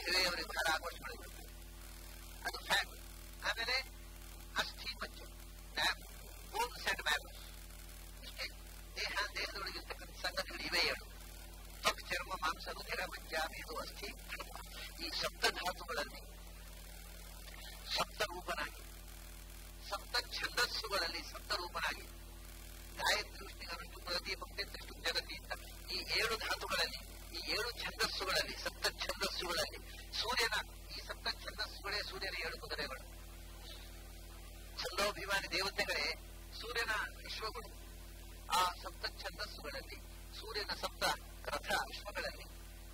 ದೇಹವೇ ಅವರಿಗೆ ಬಹಳ ಆಕರ್ಷಣೆಗೊಳ್ಳುತ್ತದೆ ಅದು ಫ್ಯಾಟ್ ಆಮೇಲೆ ಅಸ್ಥಿ ಮಜ್ಜ ಬೋನ್ಸ್ ಅಂಡ್ ಮ್ಯಾಲಸ್ ಇಷ್ಟೇ ದೇಹ ದೇಹದೊಳಗೆ ಇರ್ತಕ್ಕಂಥ ಸಂಗತಿಗಳು ಇವೆ ಏಳು ತ್ವಕ್ ಚರ್ಮ ಮಾಂಸ ರುಧಿರ ಮಜ್ಜ ಮೇದು ಅಸ್ಥಿ ಈ ಸಪ್ತ ಧಾತುಗಳಲ್ಲಿ ಸಪ್ತ ರೂಪನಾಗಿ ಸಪ್ತ ಛಂದಸ್ಸುಗಳಲ್ಲಿ ಸಪ್ತ ರೂಪನಾಗಿ ಗಾಯತ್ರಿ ವಿಷ್ಣುಗನುಷ್ಟು ಪ್ರದೀಪಂ ತೆತ್ತಿಷ್ಟು ಜಗತಿ ಅಂತ ಈ ಏಳು ಧಾತುಗಳಲ್ಲಿ ಈ ಏಳು ಛಂದಸ್ಸುಗಳಲ್ಲಿ ಸಪ್ತ ಛಂದಸ್ಸುಗಳಲ್ಲಿ ಸೂರ್ಯನ ಈ ಸಪ್ತ ಛಂದಸ್ಸುಗಳೇ ಸೂರ್ಯನ ಏಳು ಕುದುರೆಗಳು ಛಂದೋಭಿಮಾನಿ ದೇವತೆಗಳೇ ಸೂರ್ಯನ ವಿಶ್ವಗಳು ಆ ಸಪ್ತ ಛಂದಸ್ಸುಗಳಲ್ಲಿ ಸೂರ್ಯನ ಸಪ್ತ ರಥ ವಿಶ್ವಗಳಲ್ಲಿ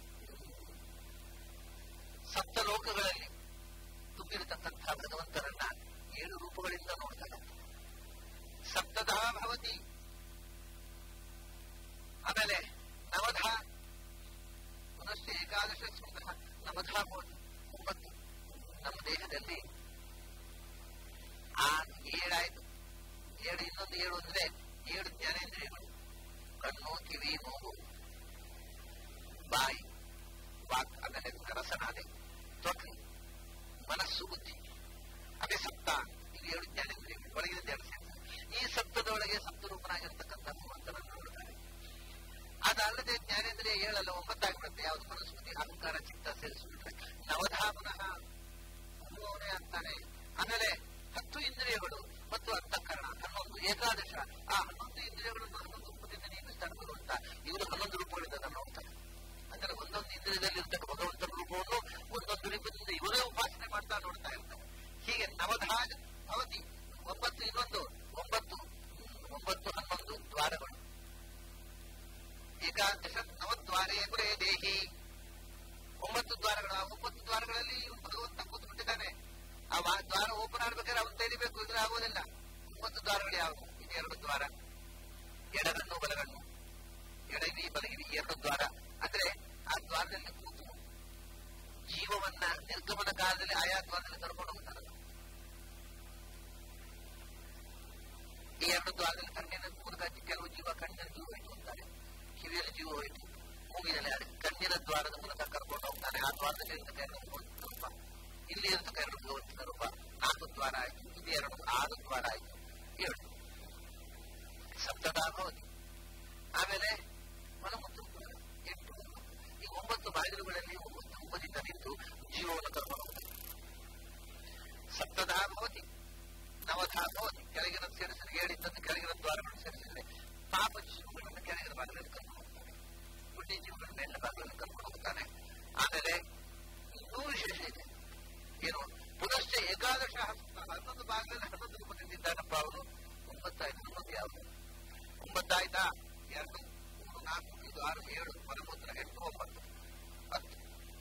ಸಪ್ತ ಲೋಕಗಳಲ್ಲಿ ತುಂಬಿರತಕ್ಕಂಥ ಭಗವಂತರನ್ನ ಏಳು ರೂಪಗಳಿಂದ ನೋಡ್ತಾರೆ ಸಪ್ತಧಾ ಭವತಿ ಆಮೇಲೆ ನವಧ ಪುನಶ್ಚ ಏಕಾದಶ ಸ್ಮೃತ ನವಧ ಭವತಿ ಒಂಬತ್ತು ನಮ್ಮ ದೇಹದಲ್ಲಿ ಆ ಏಳಾಯ್ತು ಏಳು ಇನ್ನೊಂದು ಏಳು ಅಂದ್ರೆ ಏಳು ಜ್ಞಾನೇಂದ್ರಿಯಗಳು ಕಣ್ಣು ಕಿವಿ ಮೂಗು ಬಾಯಿ ವಾಕ್ ಆಮೇಲೆ ರಸನಾದೆ ತ್ವಕ್ ಮನಸ್ಸು ಬುದ್ಧಿ ಅದೇ ಸಪ್ತ ಇದು ಏಳು ಜ್ಞಾನೇಂದ್ರಿಯಗಳು ಒಳಗಿನ ಎರಡು ಸೇರ್ತದೆ ಈ ಸಪ್ತದೊಳಗೆ ಸಪ್ತರೂಪನಾಗಿರ್ತಕ್ಕಂಥ ಭಗವಂತನನ್ನು ನೋಡುತ್ತಾರೆ ಅದಲ್ಲದೆ ಜ್ಞಾನೇಂದ್ರಿಯ ಏಳಲ್ಲ ಒಂಬತ್ತಾಗ್ಬಿಡುತ್ತೆ ಯಾವುದು ಮನಸ್ಮೃತಿ ಅಹಂಕಾರ ಚಿತ್ತ ಸೇರಿಸ್ಬಿಟ್ರೆ ನವಧಾ ಪುನಃ ಅವನೇ ಅಂತಾನೆ ಆಮೇಲೆ ಹತ್ತು ಇಂದ್ರಿಯಗಳು ಮತ್ತು ಅಂತಃಕರಣ ಹನ್ನೊಂದು ಏಕಾದಶ ಆ ಹನ್ನೊಂದು ಇಂದ್ರಿಯಗಳನ್ನು ಹನ್ನೊಂದು ರೂಪದಿಂದ ನೇಮಿಸ್ತಾರೆ ಭಗವಂತ ಇವರು ಹನ್ನೊಂದು ರೂಪಗಳಿಂದ ನೋಡ್ತಾರೆ ಅಂದರೆ ಒಂದೊಂದು ಇಂದ್ರಿಯದಲ್ಲಿ ಇರ್ತಕ್ಕ ಭಗವಂತನ ರೂಪವನ್ನು ಒಂದೊಂದು ರೂಪದಿಂದ ಇವರೇ ಉಪಾಸನೆ ಮಾಡ್ತಾ ನೋಡ್ತಾ ಇರ್ತಾರೆ ಹೀಗೆ ನವಧಾ ಭವತಿ ಒಂಬತ್ತು ಇನ್ನೊಂದು ಒಂಬತ್ತು ಒಂಬತ್ತು ಹನ್ನೊಂದು ದ್ವಾರಗಳು ಏಕಾದಶ ನವದ್ವಾರೇ ಪುರೇ ದೇಹಿ ಒಂಬತ್ತು ದ್ವಾರಗಳು ಆ ಒಂಬತ್ತು ದ್ವಾರಗಳಲ್ಲಿ ಇವನು ಭಗವಂತ ಕೂತ್ಬಿಟ್ಟಿದ್ದಾನೆ ಆ ವಾ- ದ್ವಾರ ಓಪನ್ ಆಗ್ಬೇಕಾದ್ರೆ ಅವನು ತೆರಿಬೇಕು ಇದ್ರೆ ಆಗೋದಿಲ್ಲ ಒಂಬತ್ತು ದ್ವಾರಗಳು ಯಾವುದು ಇದು ಎರಡು ದ್ವಾರ ಎಡಗಣ್ಣು ಬಲಗಣ್ಣು ಎಡಗಿವಿ ಬಲಗಿವಿ ಈ ಎರಡು ದ್ವಾರ ಅಂದ್ರೆ ಆ ದ್ವಾರದಲ್ಲಿ ಕೂತು ಜೀವವನ್ನ ನಿರ್ಗಮನ ಕಾಲದಲ್ಲಿ ಆಯಾ ದ್ವಾರದಲ್ಲಿ ಕರ್ಕೊಂಡು ಹೋಗ್ತಾರಲ್ಲ ಈ ಎರಡು ದ್ವಾರದಲ್ಲಿ ಕಣ್ಣಿನ ಮೂಲಕ ಕೆಲವು ಜೀವ ಕಣ್ಣಿನ ಜೀವ ಹೋಯ್ತು ಅಂತಾರೆ ಕಿವಿಯಲ್ಲಿ ಜೀವ ಹೋಯ್ತು ಮೂಗಿನಲ್ಲಿ ಅದೇ ಕಣ್ಣಿನ ದ್ವಾರದ ಮೂಲಕ ಕರ್ಕೊಂಡು ಹೋಗ್ತಾನೆ ಆ ದ್ವಾರದಲ್ಲಿ ಇರ್ತಕ್ಕ ಎರಡು ಭಗವಂತನ ರೂಪ ಇಲ್ಲಿ ಇರ್ತಕ್ಕ ಎರಡು ಭಗವಂತನ ರೂಪ ನಾಲ್ಕು ದ್ವಾರ ಆಯ್ತು ಇದು ಎರಡು ಆರು ದ್ವಾರ ಆಯ್ತು ಏಳು ಸಪ್ತದಾ ಭವತಿ ಆಮೇಲೆ ಮಲಮೂತ್ರ ದ್ವಾರ ಎಂಟು ಈ ಒಂಬತ್ತು ಬಾಗಿಲುಗಳಲ್ಲಿ ಒಂಬತ್ತು ರೂಪದಿಂದ ನಿಂತು ಜೀವವನ್ನು ಕರ್ಕೊಂಡು ಹೋಗ್ತಾರೆ ಸಪ್ತದಾ ಭವತಿ ನವಧಾ ಭವತಿ ಕೆಳಗಿನ ಸೇರಿಸಿದ್ರೆ ಏಳಿದ್ದಂತೆ ಕೆಳಗಿನ ದ್ವಾರಗಳನ್ನು ಸೇರಿಸಿದ್ರೆ ಪಾಪ ಜೀವಗಳನ್ನು ಕೆಳಗಿನ ಭಾಗದಲ್ಲಿ ಕರ್ಕೊಂಡು ಹೋಗ್ತಾನೆ ಪುಣ್ಯ ಜೀವಗಳ ಮೇಲಿನ ಭಾಗದಲ್ಲಿ ಕರ್ಕೊಂಡು ಹೋಗ್ತಾನೆ ಆಮೇಲೆ ಇನ್ನೂ ವಿಶೇಷ ಇದೆ ಏನು ಪುನಶ್ಚ ಏಕಾದಶ ಹಸ್ತ ಹನ್ನೊಂದು ಭಾಗದಲ್ಲಿ ಹನ್ನೊಂದು ರೂಪದಿಂದಿದ್ದಾನಪ್ಪ ಅವನು ಒಂಬತ್ತಾಯ್ತು ಹನ್ನೊಂದು ಯಾವುದು ಒಂಬತ್ತಾಯ್ತಾ ಎರಡು ಮೂರು ನಾಲ್ಕು ಐದು ಆರು ಏಳು ಮಲಮೂತ್ರ ಎಂಟು ಒಂಬತ್ತು ಹತ್ತು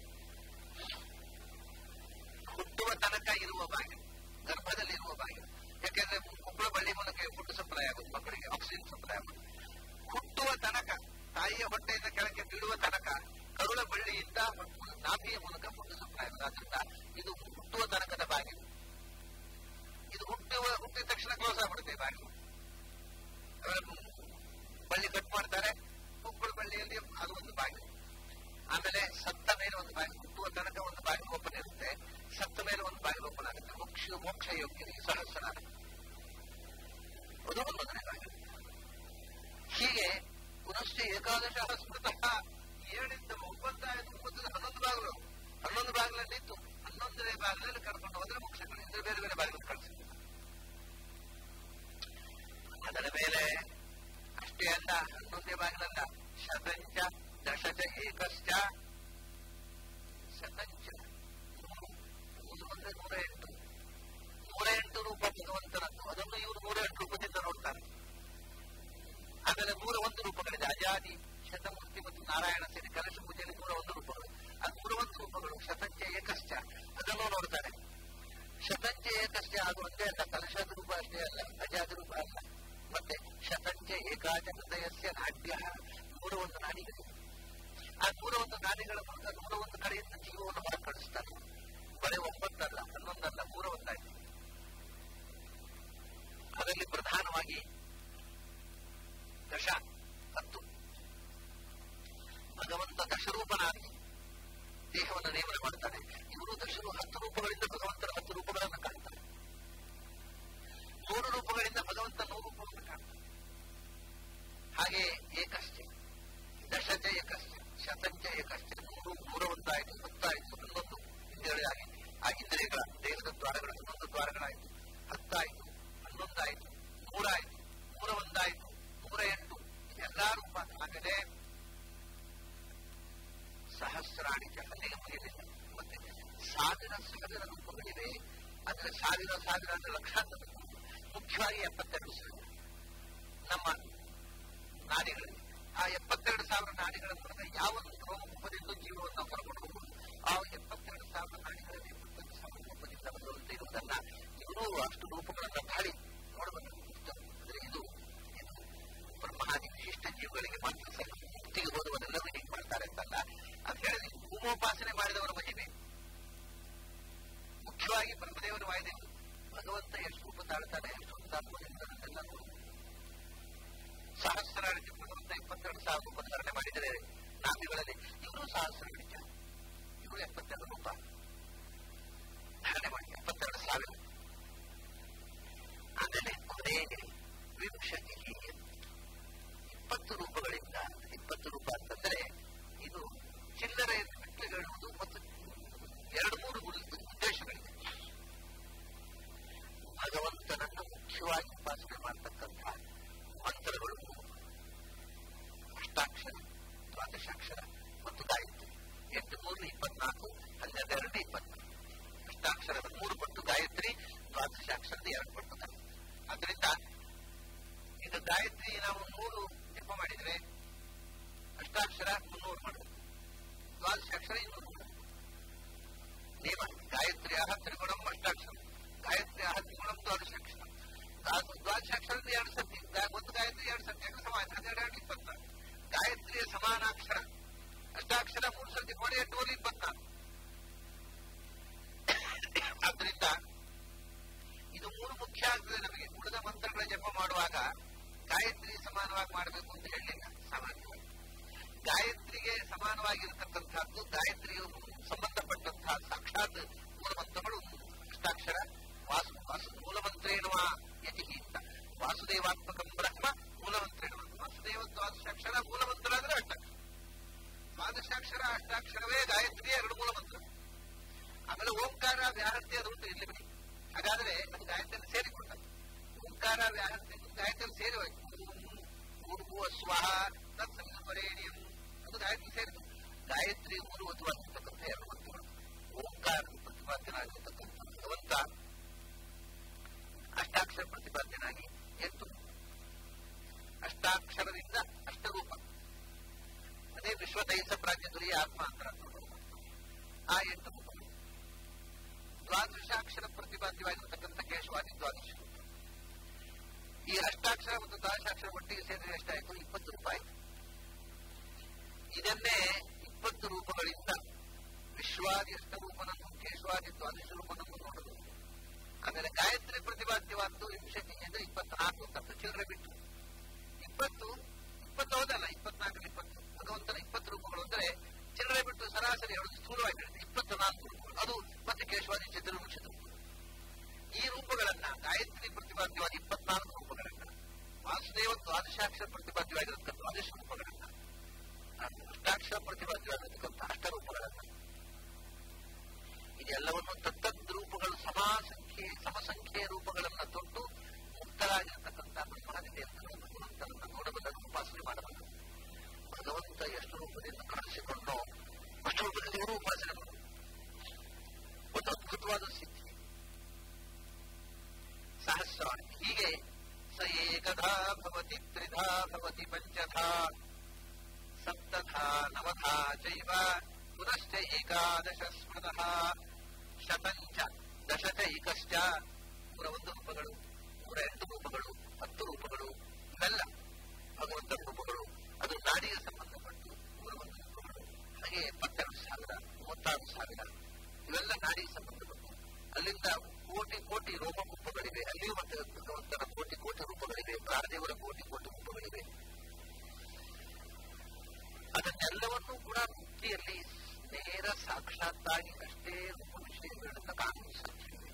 ಹುಟ್ಟುವ ತನಕ ಇರುವ ಬಾಗಿಲು ಗರ್ಭದಲ್ಲಿ ಇರುವ ಬಾಗಿಲು ಯಾಕೆಂದ್ರೆ ಮಕ್ಕಳ ಬಳ್ಳಿ ಮೂಲಕ ಫುಡ್ ಸಪ್ಲೈ ಆಗುತ್ತೆ ಮಕ್ಕಳಿಗೆ ಆಕ್ಸಿಜನ್ ಸಪ್ಲೈ ಆಗುತ್ತೆ ಹುಟ್ಟುವ ತನಕ ತಾಯಿಯ ಹೊಟ್ಟೆಯಿಂದ ಕೆಳಗೆ ಬೀಳುವ ತನಕ ಕರುಳ ಬಳ್ಳಿಯಿಂದ ನಾಭಿಯ ಮೂಲಕ ಫುಡ್ ಸಪ್ಲೈ ಆಗುತ್ತೆ ಆದ್ರಿಂದ ಇದು ಹುಟ್ಟುವ ತನಕದ ಬಾಗಿಲು ಇದು ಹುಟ್ಟುವ ಹುಟ್ಟಿದ ತಕ್ಷಣ ಕ್ಲೋಸ್ ಆಗ್ಬಿಡುತ್ತೆ ಈ ಬಾಗಿಲು ಅವೆಲ್ಲ ಬಳ್ಳಿ ಕಟ್ ಮಾಡ್ತಾರೆ ಮಕ್ಕಳ ಬಳ್ಳಿಯಲ್ಲಿ ಅದು ಒಂದು ಬಾಗಿಲು ಆಮೇಲೆ ಸತ್ತ ಮೇಲೆ ಒಂದು ಬಾಗಿಲು ಹುಟ್ಟುವ ತನಕ ಒಂದು ಬಾಗಿಲು ಓಪನ್ ಇರುತ್ತೆ ಸತ್ತ ಮೇಲೆ ಒಂದು ಬಾಗಿಲು ಓಪನ್ ಆಗುತ್ತೆ ಮೋಕ್ಷ ಮೋಕ್ಷ ಯೋಗ್ಯರಿಗೆ ಸಹಸ್ರನಾರ ಅದು ಒಂದೊಂದನೇ ಬಾಗಿಲು ಹೀಗೆ ಪುನಶ್ಚ ಏಕಾದಶ ಸ್ಮೃತ ಏಳಿಂದ ಒಂಬತ್ತಾಯ್ತು ಒಂಬತ್ತು ಹನ್ನೊಂದು ಬಾಗಿಲು ಹನ್ನೊಂದು ಬಾಗಿಲಲ್ಲಿ ನಿಂತು ಹನ್ನೊಂದನೇ ಬಾಗಿಲಲ್ಲಿ ಕರ್ಕೊಂಡು ಹೋದ್ರೆ ಮೋಕ್ಷಗಳು ಇದ್ರೆ ಬೇರೆ ಬೇರೆ ಬಾಗಿಲು ಕಳಿಸಿದ್ರು ಅದರ ಮೇಲೆ ಅಷ್ಟೇ ಅಲ್ಲ ಹನ್ನೊಂದೇ ಬಾಗಿಲಲ್ಲ ಶತಂಚ ದಶಚ ಏಕಶ್ಚ ಶತಂಚ ನೂರು ನೂರು ಅಂದ್ರೆ ನೂರ ಎಂಟು ನೂರ ಎಂಟು ರೂಪ ಭಗವಂತನದ್ದು ಅದನ್ನು ಇವರು ನೂರ ಎಂಟು ರೂಪದಿಂದ ನೋಡ್ತಾರೆ ಆಮೇಲೆ ನೂರ ಒಂದು ರೂಪಗಳಿದೆ ಅಜಾದಿ ಶತಮೂರ್ತಿ ಮತ್ತು ನಾರಾಯಣ ಸೇರಿ ಕಲಶ ಪೂಜೆಯಲ್ಲಿ ನೂರ ಒಂದು ರೂಪಗಳು ಆ ನೂರ ಒಂದು ರೂಪಗಳು ಶತಂಚ ಏಕಶ್ಚ ಅದನ್ನು ನೋಡ್ತಾರೆ ಶತಂಚ ಏಕಶ್ಚ ಅದು ಒಂದೇ ಅಲ್ಲ ಕಲಶದ ರೂಪ ಅಷ್ಟೇ ಅಲ್ಲ ಅಜಾದ ರೂಪ ಅಲ್ಲ ಮತ್ತೆ ಶತಂಚ ಏಕಾಚ ಹೃದಯಸ್ಯ ನಾಟ್ಯ ನೂರ ಒಂದು ನಾಡಿಗಳು ಆ ನೂರ ಒಂದು ನಾಡಿಗಳ ಮೂಲಕ ನೂರ ಒಂದು ಕಡೆಯಿಂದ ಜೀವವನ್ನು ಹೊರ ಕಳಿಸ್ತಾರೆ ಬರೀ ಒಂಬತ್ತಲ್ಲ ಹನ್ನೊಂದಲ್ಲ ನೂರ ಒಂದಾಯ್ತು ಅದರಲ್ಲಿ ಪ್ರಧಾನವಾಗಿ ದಶ ಹತ್ತು ಭಗವಂತ ದಶರೂಪನಾಗಿ ದೇಹವನ್ನು ನೇಮನ ಮಾಡ್ತಾನೆ ಇವರು ದಶರು ಹತ್ತು ರೂಪಗಳಿಂದ ಭಗವಂತನ ಹತ್ತು ರೂಪಗಳನ್ನು ಕಾಣ್ತಾರೆ ನೂರು ರೂಪಗಳಿಂದ ಭಗವಂತ ನೂರು ರೂಪಗಳನ್ನು ಕಾಣ್ತಾನೆ ಹಾಗೆ ಏಕಶ್ಚ ದಶಚ ಏಕಶ್ಚ ಶತಂಚ ಏಕಶ್ಚ ನೂರು ನೂರ ಒಂದಾಯಿತು ಹತ್ತಾಯಿತು ಹನ್ನೊಂದು ಇಂದ್ರಿಯಗಳಾಗಿ ಆ ಇಂದ್ರಿಯಗಳ ದೇಹದ ದ್ವಾರಗಳು ಹನ್ನೊಂದು ದ್ವಾರಗಳಾಯಿತು ಹತ್ತಾಯಿತು ಹನ್ನೊಂದಾಯಿತು ನೂರಾಯಿತು ನೂರ ಒಂದಾಯಿತು ನೂರ ಎಂಟು ಎಲ್ಲಾ ರೂಪ ಆಮೇಲೆ ಸಹಸ್ರಾಣಿಕ ಅಲ್ಲಿಗೆ ಮುಗಿಲಿಲ್ಲ ಮತ್ತೆ ಸಾವಿರ ಸಾವಿರ ರೂಪಗಳಿವೆ ಅಂದ್ರೆ ಸಾವಿರ ಸಾವಿರ ಅಂದ್ರೆ ಲಕ್ಷಾಂತರ ಮುಖ್ಯವಾಗಿ ಎಪ್ಪತ್ತೆರಡು ಸಾವಿರ ನಮ್ಮ ನಾಡಿಗಳಲ್ಲಿ ಆ ಎಪ್ಪತ್ತೆರಡು ಸಾವಿರ ನಾಡಿಗಳ ಮೂಲಕ ಯಾವ ಒಂದು ರೂಪದಿಂದ ಜೀವವನ್ನು ಹೊರಕೊಂಡು ಹೋಗುವುದು ಆ ಎಪ್ಪತ್ತೆರಡು ಸಾವಿರ ನಾಡಿಗಳಲ್ಲಿ ಎಪ್ಪತ್ತೆರಡು ಸಾವಿರ ರೂಪದಿಂದ ಭಗವಂತ ಇರುವುದನ್ನ ಇವರು ಅಷ್ಟು ರೂಪಗಳನ್ನು ತಾಳಿ ನೋಡಬೇಕು ಅಂದ್ರೆ ಇದು ಇದು ಬ್ರಹ್ಮಾದಿ ವಿಶಿಷ್ಟ ಜೀವಗಳಿಗೆ ಮಾತ್ರ ಸರಿ ಮುಕ್ತಿಗೆ ಹೋದವರೆಲ್ಲರೂ ಹೀಗೆ ಮಾಡ್ತಾರೆ ಅಂತಲ್ಲ ಅಂತ ಹೇಳಿದ್ರೆ ಭೂಮೋಪಾಸನೆ ಮಾಡಿದವರ ಮಹಿಮೆ ಮುಖ್ಯವಾಗಿ ಬ್ರಹ್ಮದೇವರ ವಾಯುದೇವರು ಭಗವಂತ ಎಷ್ಟು ರೂಪ ತಾಳ್ತಾನೆ ಎಷ್ಟು ಹುದ್ದಾತ್ಮನೆಲ್ಲ ಸಹಸ್ರಾಣಿಕೆ ಭಗವಂತ ಇಪ್ಪತ್ತೆರಡು ಸಾವಿರ ರೂಪ ಧಾರಣೆ ಮಾಡಿದರೆ ನಾಭಿಗಳಲ್ಲಿ ಇವರು ಸಹಸ್ರಾಣಿಕ ಇವರು ಎಪ್ಪತ್ತೆರಡು ರೂಪ ಧಾರಣೆ ಮಾಡಿ ಎಪ್ಪತ್ತೆರಡು ಸಾವಿರ ಆಮೇಲೆ ಕೊನೆಗೆ ವಿಂಶತಿ ಇಪ್ಪತ್ತು ರೂಪಗಳಿಂದ ಇಪ್ಪತ್ತು ರೂಪ ಅಂತಂದ್ರೆ ಇದು ಚಿಲ್ಲರೆ ಬಿಟ್ಟು ಹೇಳುವುದು ಮತ್ತು ಎರಡು ಮೂರು ಉದ್ದೇಶಗಳಿದೆ ಭಗವಂತನನ್ನು ಮುಖ್ಯವಾಗಿ ಉಪಾಸನೆ ಮಾಡತಕ್ಕಂಥ ಮಂತ್ರಗಳು ಅಷ್ಟಾಕ್ಷರ ದ್ವಾದಶಾಕ್ಷರ ಮತ್ತು ಗಾಯತ್ರಿ ಎಂಟು ಮೂರು ಇಪ್ಪತ್ನಾಲ್ಕು ಹನ್ನೆರಡು ಇಪ್ಪತ್ತು ಅಷ್ಟಾಕ್ಷರದ ಮೂರು ಪಟ್ಟು ಗಾಯತ್ರಿ ದ್ವಾದಶಾಕ್ಷರದ ಎರಡು ಪಟ್ಟು ಗಾಯತ್ರಿ ಅದರಿಂದ ಈಗ ಗಾಯತ್ರಿ ನಾವು ನೂರು ಜಪ ಮಾಡಿದ್ರೆ ಅಷ್ಟಾಕ್ಷರ ಮುನ್ನೂರು ಮಾಡಬೇಕು ದ್ವಾದಶಾಕ್ಷರ ಇನ್ನೂರು ನಿಯಮ ಗಾಯತ್ರಿ ತ್ರಿಗುಣಂ ಅಷ್ಟಾಕ್ಷರ ಗಾಯತ್ರಿ ತ್ರಿಗುಣಂ ದ್ವಾದಶಾಕ್ಷರ ದ್ವಾದಶಾಕ್ಷರದ ಎರಡು ಸತಿ ಒಂದು ಗಾಯತ್ರಿ ಎರಡು ಸತಿ ಸಮಾನ ಹನ್ನೆರಡು ಎರಡು ಇಪ್ಪತ್ನಾಲ್ಕು ಗಾಯತ್ರಿಯ ಸಮಾನಾಕ್ಷರ ಅಷ್ಟಾಕ್ಷರ ಮೂರು ಸರ್ತಿ ಮಾಡಿ ಎಂಟು ಮೂರು ಇಪ್ಪತ್ನಾಲ್ಕು ಆದ್ರಿಂದ ಇದು ಮೂರು ಮುಖ್ಯ ಆಗ್ತದೆ ನಮಗೆ ಉಳಿದ ಮಂತ್ರಗಳ ಜಪ ಮಾಡುವಾಗ ಗಾಯತ್ರಿ ಸಮಾನವಾಗಿ ಮಾಡಬೇಕು ಅಂತ ಹೇಳಲಿಲ್ಲ ಸಾಮಾನ್ಯವಾಗಿ ಗಾಯತ್ರಿಗೆ ಸಮಾನವಾಗಿರತಕ್ಕಂಥದ್ದು ಗಾಯತ್ರಿಯ ಸಂಬಂಧಪಟ್ಟಂತಹ ಸಾಕ್ಷಾತ್ ಮೂಲ ಮಂತ್ರಗಳು ಅಷ್ಟಾಕ್ಷರ ವಾಸು ವಾಸು ಮೂಲಮಂತ್ರೇಣುವ ಯತಿ ಅಂತ ವಾಸುದೇವಾತ್ಮಕಂ ಬ್ರಹ್ಮ ಮೂಲಮಂತ್ರೇಣುವ ವಾಸುದೇವ ದ್ವಾದಶಾಕ್ಷರ ಮೂಲಮಂತ್ರ ಅಂದ್ರೆ ಅಷ್ಟಾಕ್ಷರ ದ್ವಾದಶಾಕ್ಷರ ಅಷ್ಟಾಕ್ಷರವೇ ಗಾಯತ್ರಿಯ ಎರಡು ಮೂಲ ಮಂತ್ರ ಆಮೇಲೆ ಓಂಕಾರ ವ್ಯಾಹರ್ತಿ ಅದು ಉಂಟು ಇಲ್ಲಿ ಬಿಡಿ ಹಾಗಾದ್ರೆ ಅದು ಗಾಯತ್ರಿಯಲ್ಲಿ ಸೇರಿಕೊಳ್ತಾರೆ ಓಂಕಾರ ವ್ಯಾಹರ್ತಿ ಗಾಯತ್ರಿಯಲ್ಲಿ ಸೇರಿ ಹೋಯ್ತು ಊರ್ಭುವ ಸ್ವಾಹ ತತ್ಸಂಗಪರೇಣಿಯಂ ಅದು ಗಾಯತ್ರಿ ಸೇರಿತು ಗಾಯತ್ರಿ ಮೂಲಭೂತವಾಗಿರ್ತಕ್ಕಂಥ ಎರಡು ಮಂತ್ರಗಳು ಓಂಕಾರ ಪ್ರತಿಪಾದ್ಯನಾಗಿರ್ತಕ್ಕಂಥ ಭಗವಂತ ಅಷ್ಟಾಕ್ಷರ ಪ್ರತಿಪಾದ್ಯನಾಗಿ ಎಂಟು ಅಷ್ಟಾಕ್ಷರದಿಂದ ಅಷ್ಟರೂಪ ಅದೇ ವಿಶ್ವದೈಸ ಪ್ರಾಜ್ಯದುರಿಯ ಆತ್ಮ ಅಂತ ಆ ಎಂಟು ರೂಪಗಳು ದ್ವಾದಶಾಕ್ಷರ ಪ್ರತಿಪಾದ್ಯವಾಗಿರ್ತಕ್ಕಂಥ ಕೇಶವಾದಿ ದ್ವಾದಶ ಈ ಅಷ್ಟಾಕ್ಷರ ಮತ್ತು ದ್ವಾದಶಾಕ್ಷರ ಒಟ್ಟಿಗೆ ಸೇರಿದ್ರೆ ಎಷ್ಟಾಯಿತು ಇಪ್ಪತ್ತು ರೂಪಾಯಿ ಇದನ್ನೇ ಇಪ್ಪತ್ತು ರೂಪಗಳಿಂದ ವಿಶ್ವಾದಿ ಅಷ್ಟರೂಪನನ್ನು ಕೇಶವಾದಿ ದ್ವಾದಶ ರೂಪನನ್ನು ನೋಡಬಹುದು ಆಮೇಲೆ ಗಾಯತ್ರಿ ಪ್ರತಿಪಾದ್ಯವಾದ್ದು ವಿಂಶತಿ ಅಂದ್ರೆ ಇಪ್ಪತ್ನಾಲ್ಕು ತಪ್ಪು ಚಿಲ್ಲರೆ ಬಿಟ್ಟು ಇಪ್ಪತ್ತು ಇಪ್ಪತ್ತು ಹೌದಲ್ಲ ಇಪ್ಪತ್ನಾಲ್ಕು ಇಪ್ಪತ್ತು ಭಗವಂತನ ಇಪ್ಪತ್ತು ರೂಪಗಳು ಅಂದ್ರೆ ಚಿಲ್ಲರೆ ಬಿಟ್ಟು ಸರಾಸರಿ ಹೇಳುದು ಸ್ಥೂಲವಾಗಿ ಹೇಳಿದೆ ಇಪ್ಪತ್ತು ನಾಲ್ಕು ರೂಪಗಳು ಅದು ಮತ್ತೆ ಕೇಶವಾದಿ ಚತುರ್ಭುಜ ಈ ರೂಪಗಳನ್ನ ಗಾಯತ್ರಿ ಪ್ರತಿಪಾದ್ಯವಾದ ಇಪ್ಪತ್ನಾಲ್ಕು ರೂಪಗಳನ್ನ ವಾಸುದೇವ ದ್ವಾದಶಾಕ್ಷರ ಪ್ರತಿಪಾದ್ಯವಾಗಿರತಕ್ಕಂಥ ದ್ವಾದಶ ರೂಪಗಳನ್ನ ಅಷ್ಟಾಕ್ಷರ ಪ್ರತಿಪಾದ್ಯವಾಗಿರತಕ್ಕಂಥ ಅಷ್ಟರೂಪಗಳನ್ನ ಇದೆಲ್ಲವನ್ನು ತತ್ತದ್ ರೂಪಗಳು ಸಮಾಸಂಖ್ಯೆ ಸಮಸಂಖ್ಯೆಯ ರೂಪಗಳನ್ನ ತೊಟ್ಟು ಮುಕ್ತರಾಗಿರತಕ್ಕಂಥ ಬ್ರಹ್ಮಾದಿ ದೇವತೆಗಳನ್ನು ಭಗವಂತನನ್ನು ನೋಡಬಲ್ಲರು ಉಪಾಸನೆ ಮಾಡಬಲ್ಲರು ಭಗವಂತ ಎಷ್ಟು ರೂಪದಿಂದ ಕಾಣಿಸಿಕೊಂಡೋ ಅಷ್ಟು ರೂಪದಲ್ಲಿ ಇವರು ಉಪಾಸನೆ ಮಾಡಬಹುದು ಒಂದು ಅದ್ಭುತವಾದ ಸ್ಥಿತಿ ಸಹಸ್ರಾಣಿ ಹೀಗೆ ಸ ಏಕಧಾ ಭವತಿ ತ್ರಿಧಾ ಭವತಿ ಪಂಚಧಾ ಸಪ್ತಧಾ ನವಧಾ ಚೈವ ಪುನಶ್ಚ ಏಕಾದಶ ಸ್ಮೃತಃ ಶತಂಚ ದಶಚೈಕಶ್ಚ ನೂರ ಒಂದು ರೂಪಗಳು ನೂರ ಎಂಟು ರೂಪಗಳು ಹತ್ತು ರೂಪಗಳು ಇವೆಲ್ಲ ಭಗವಂತನ ರೂಪಗಳು ಅದು ನಾಡಿಗೆ ಸಂಬಂಧಪಟ್ಟು ನೂರ ಒಂದು ರೂಪಗಳು ಹಾಗೆ ಎಪ್ಪತ್ತೆರಡು ಸಾವಿರ ಮೂವತ್ತಾರು ಸಾವಿರ ಇವೆಲ್ಲ ನಾಡಿಗೆ ಸಂಬಂಧಪಟ್ಟು ಅಲ್ಲಿಂದ ಕೋಟಿ ಕೋಟಿ ರೋಮಕೂಪಗಳಿವೆ ಅಲ್ಲಿಯೂ ಮತ್ತೆ ಭಗವಂತನ ಕೋಟಿ ಕೋಟಿ ರೂಪಗಳಿವೆ ಪ್ರಾಣದೇವರ ಕೋಟಿ ಕೋಟಿ ರೂಪಗಳಿವೆ ಅದನ್ನೆಲ್ಲವನ್ನೂ ಕೂಡ ಮುಕ್ತಿಯಲ್ಲಿ ನೇರ ಸಾಕ್ಷಿ ಸಾಕ್ಷಾತ್ತಾಗಿ ಅಷ್ಟೇ ರೂಪ ವಿಷಯಗಳನ್ನು ಕಾಣಲು ಸಾಧ್ಯವಿದೆ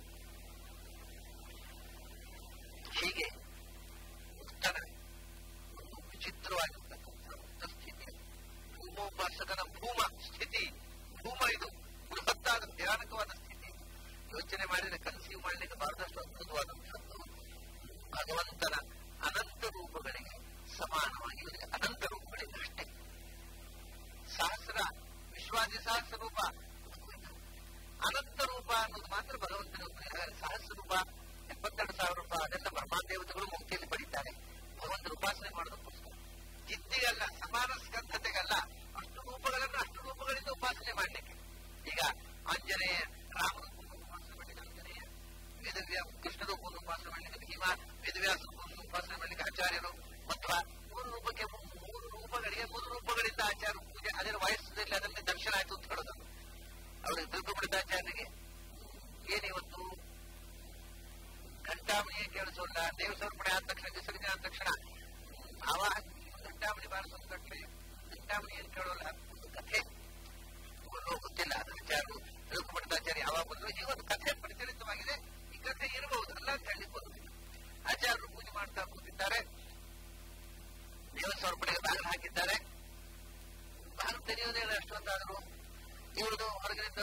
ಹೀಗೆ ಮುಕ್ತನ ಒಂದು ವಿಚಿತ್ರವಾಗಿರ್ತಕ್ಕಂಥ ಮುಕ್ತ ಸ್ಥಿತಿ ಭೂಮೋಪಾಸಕನ ಭೂಮ ಸ್ಥಿತಿ ಭೂಮ ಇದು ಬೃಹತ್ತಾದ ಭಯಾನಕವಾದ ಸ್ಥಿತಿ ಯೋಚನೆ ಮಾಡಿದರೆ ಕನ್ಸೀವ್ ಮಾಡಲಿಕ್ಕೆ ಬಹಳಷ್ಟು ಅದ್ಭುತವಾದಂಥದ್ದು ಭಗವಂತನ ಅನಂತ ರೂಪಗಳಿಗೆ ಸಮಾನವಾಗಿ ಇವರಿಗೆ ಅನಂತ ರೂಪಗಳಿಗೆ ಅಷ್ಟೇ ಸಹಸ್ರ ವಿಶ್ವಾದಿ ಸಹಸ್ರ ರೂಪ ಅನಂತ ರೂಪ ಅನ್ನೋದು ಮಾತ್ರ ಭಗವಂತನ ಸಹಸ್ರ ರೂಪ ಎಪ್ಪತ್ತೆರಡು ಸಾವಿರ ರೂಪಾಯಿ ಅದೆಲ್ಲ ಬ್ರಹ್ಮಾದೇವತೆಗಳು ಮುಕ್ತಿಯಲ್ಲಿ ಪಡಿತಾರೆ ಭಗವಂತನ ಉಪಾಸನೆ ಮಾಡೋದಕ್ಕೋಸ್ಕರ ಜಿದ್ದಿಗಲ್ಲ ಸಮಾನ ಸ್ಕಂಧತೆಗಲ್ಲ ಅಷ್ಟು ರೂಪಗಳನ್ನು ಅಷ್ಟು ರೂಪಗಳಿಂದ ಉಪಾಸನೆ ಮಾಡಲಿಕ್ಕೆ ಈಗ ಆಂಜನೇಯ ರಾಮರೂಪವನ್ನು ಉಪಾಸನೆ ಮಾಡಲಿಕ್ಕೆ ಆಂಜನೇಯ ವೇದವ್ಯ ಕೃಷ್ಣ ರೂಪವನ್ನು ಉಪಾಸನೆ ಮಾಡಲಿಕ್ಕೆ ಭೀಮ ವೇದವ್ಯಾಸ ರೂಪವನ್ನು ಉಪಾಸನೆ ಮಾಡಲಿಕ್ಕೆ ಆಚಾರ್ಯರು ಅಥವಾ ಮೂರು ರೂಪಕ್ಕೆ ಮೂರು ರೂಪಗಳಿಗೆ ಮೂರು ರೂಪಗಳಿಂದ ಆಚಾರ ಪೂಜೆ ಅದರ ವಯಸ್ಸದಲ್ಲಿ ಅದರಲ್ಲಿ ದರ್ಶನ ಆಯ್ತು ಅಂತ ಹೇಳೋದು ಅವರಿಗೆ ದುರ್ಗಪಡಿತಾಚಾರ್ಯರಿಗೆ ಏನಿವತ್ತು ಘಂಟಾಮಣಿಯೇ ಕೇಳಿಸೋಲ್ಲ ದೇವ ಸಮರ್ಪಣೆ ಆದ ತಕ್ಷಣ ವಿಸರ್ಜನೆ ಆದ ತಕ್ಷಣ ಅವ ಘಂಟಾಮಣಿ ಬಾರಿಸೋದು ಕಟ್ಲೆ ಘಂಟಾಮಣಿ ಏನು ಕೇಳೋಲ್ಲ ಒಂದು ಕಥೆ ಇವರು ಗೊತ್ತಿಲ್ಲ ಅದು ಆಚಾರ್ಯರು ದುರ್ಗಪಡಿತಾಚಾರ್ಯ ಯಾವಾಗ ಬಂದ್ರು ಈ ಒಂದು ಕಥೆ ಪ್ರಚಲಿತವಾಗಿದೆ ಈ ಕಥೆ ಇರಬಹುದು ಅಲ್ಲ ಅಂತ ಹೇಳಿ ಬರುವುದಿಲ್ಲ ಆಚಾರ್ಯರು ಪೂಜೆ ಮಾಡ್ತಾ ಕೂತಿದ್ದಾರೆ ದೇವ ಸಮರ್ಪಣೆಗೆ ಬಾಗಿಲು ಹಾಕಿದ್ದಾರೆ ಬಾಗಿಲು ತೆರೆಯೋದೇ ಇಲ್ಲ ಅಷ್ಟೊತ್ತಾದರೂ ಇವ್ರದ್ದು ಹೊರಗಿನಿಂದ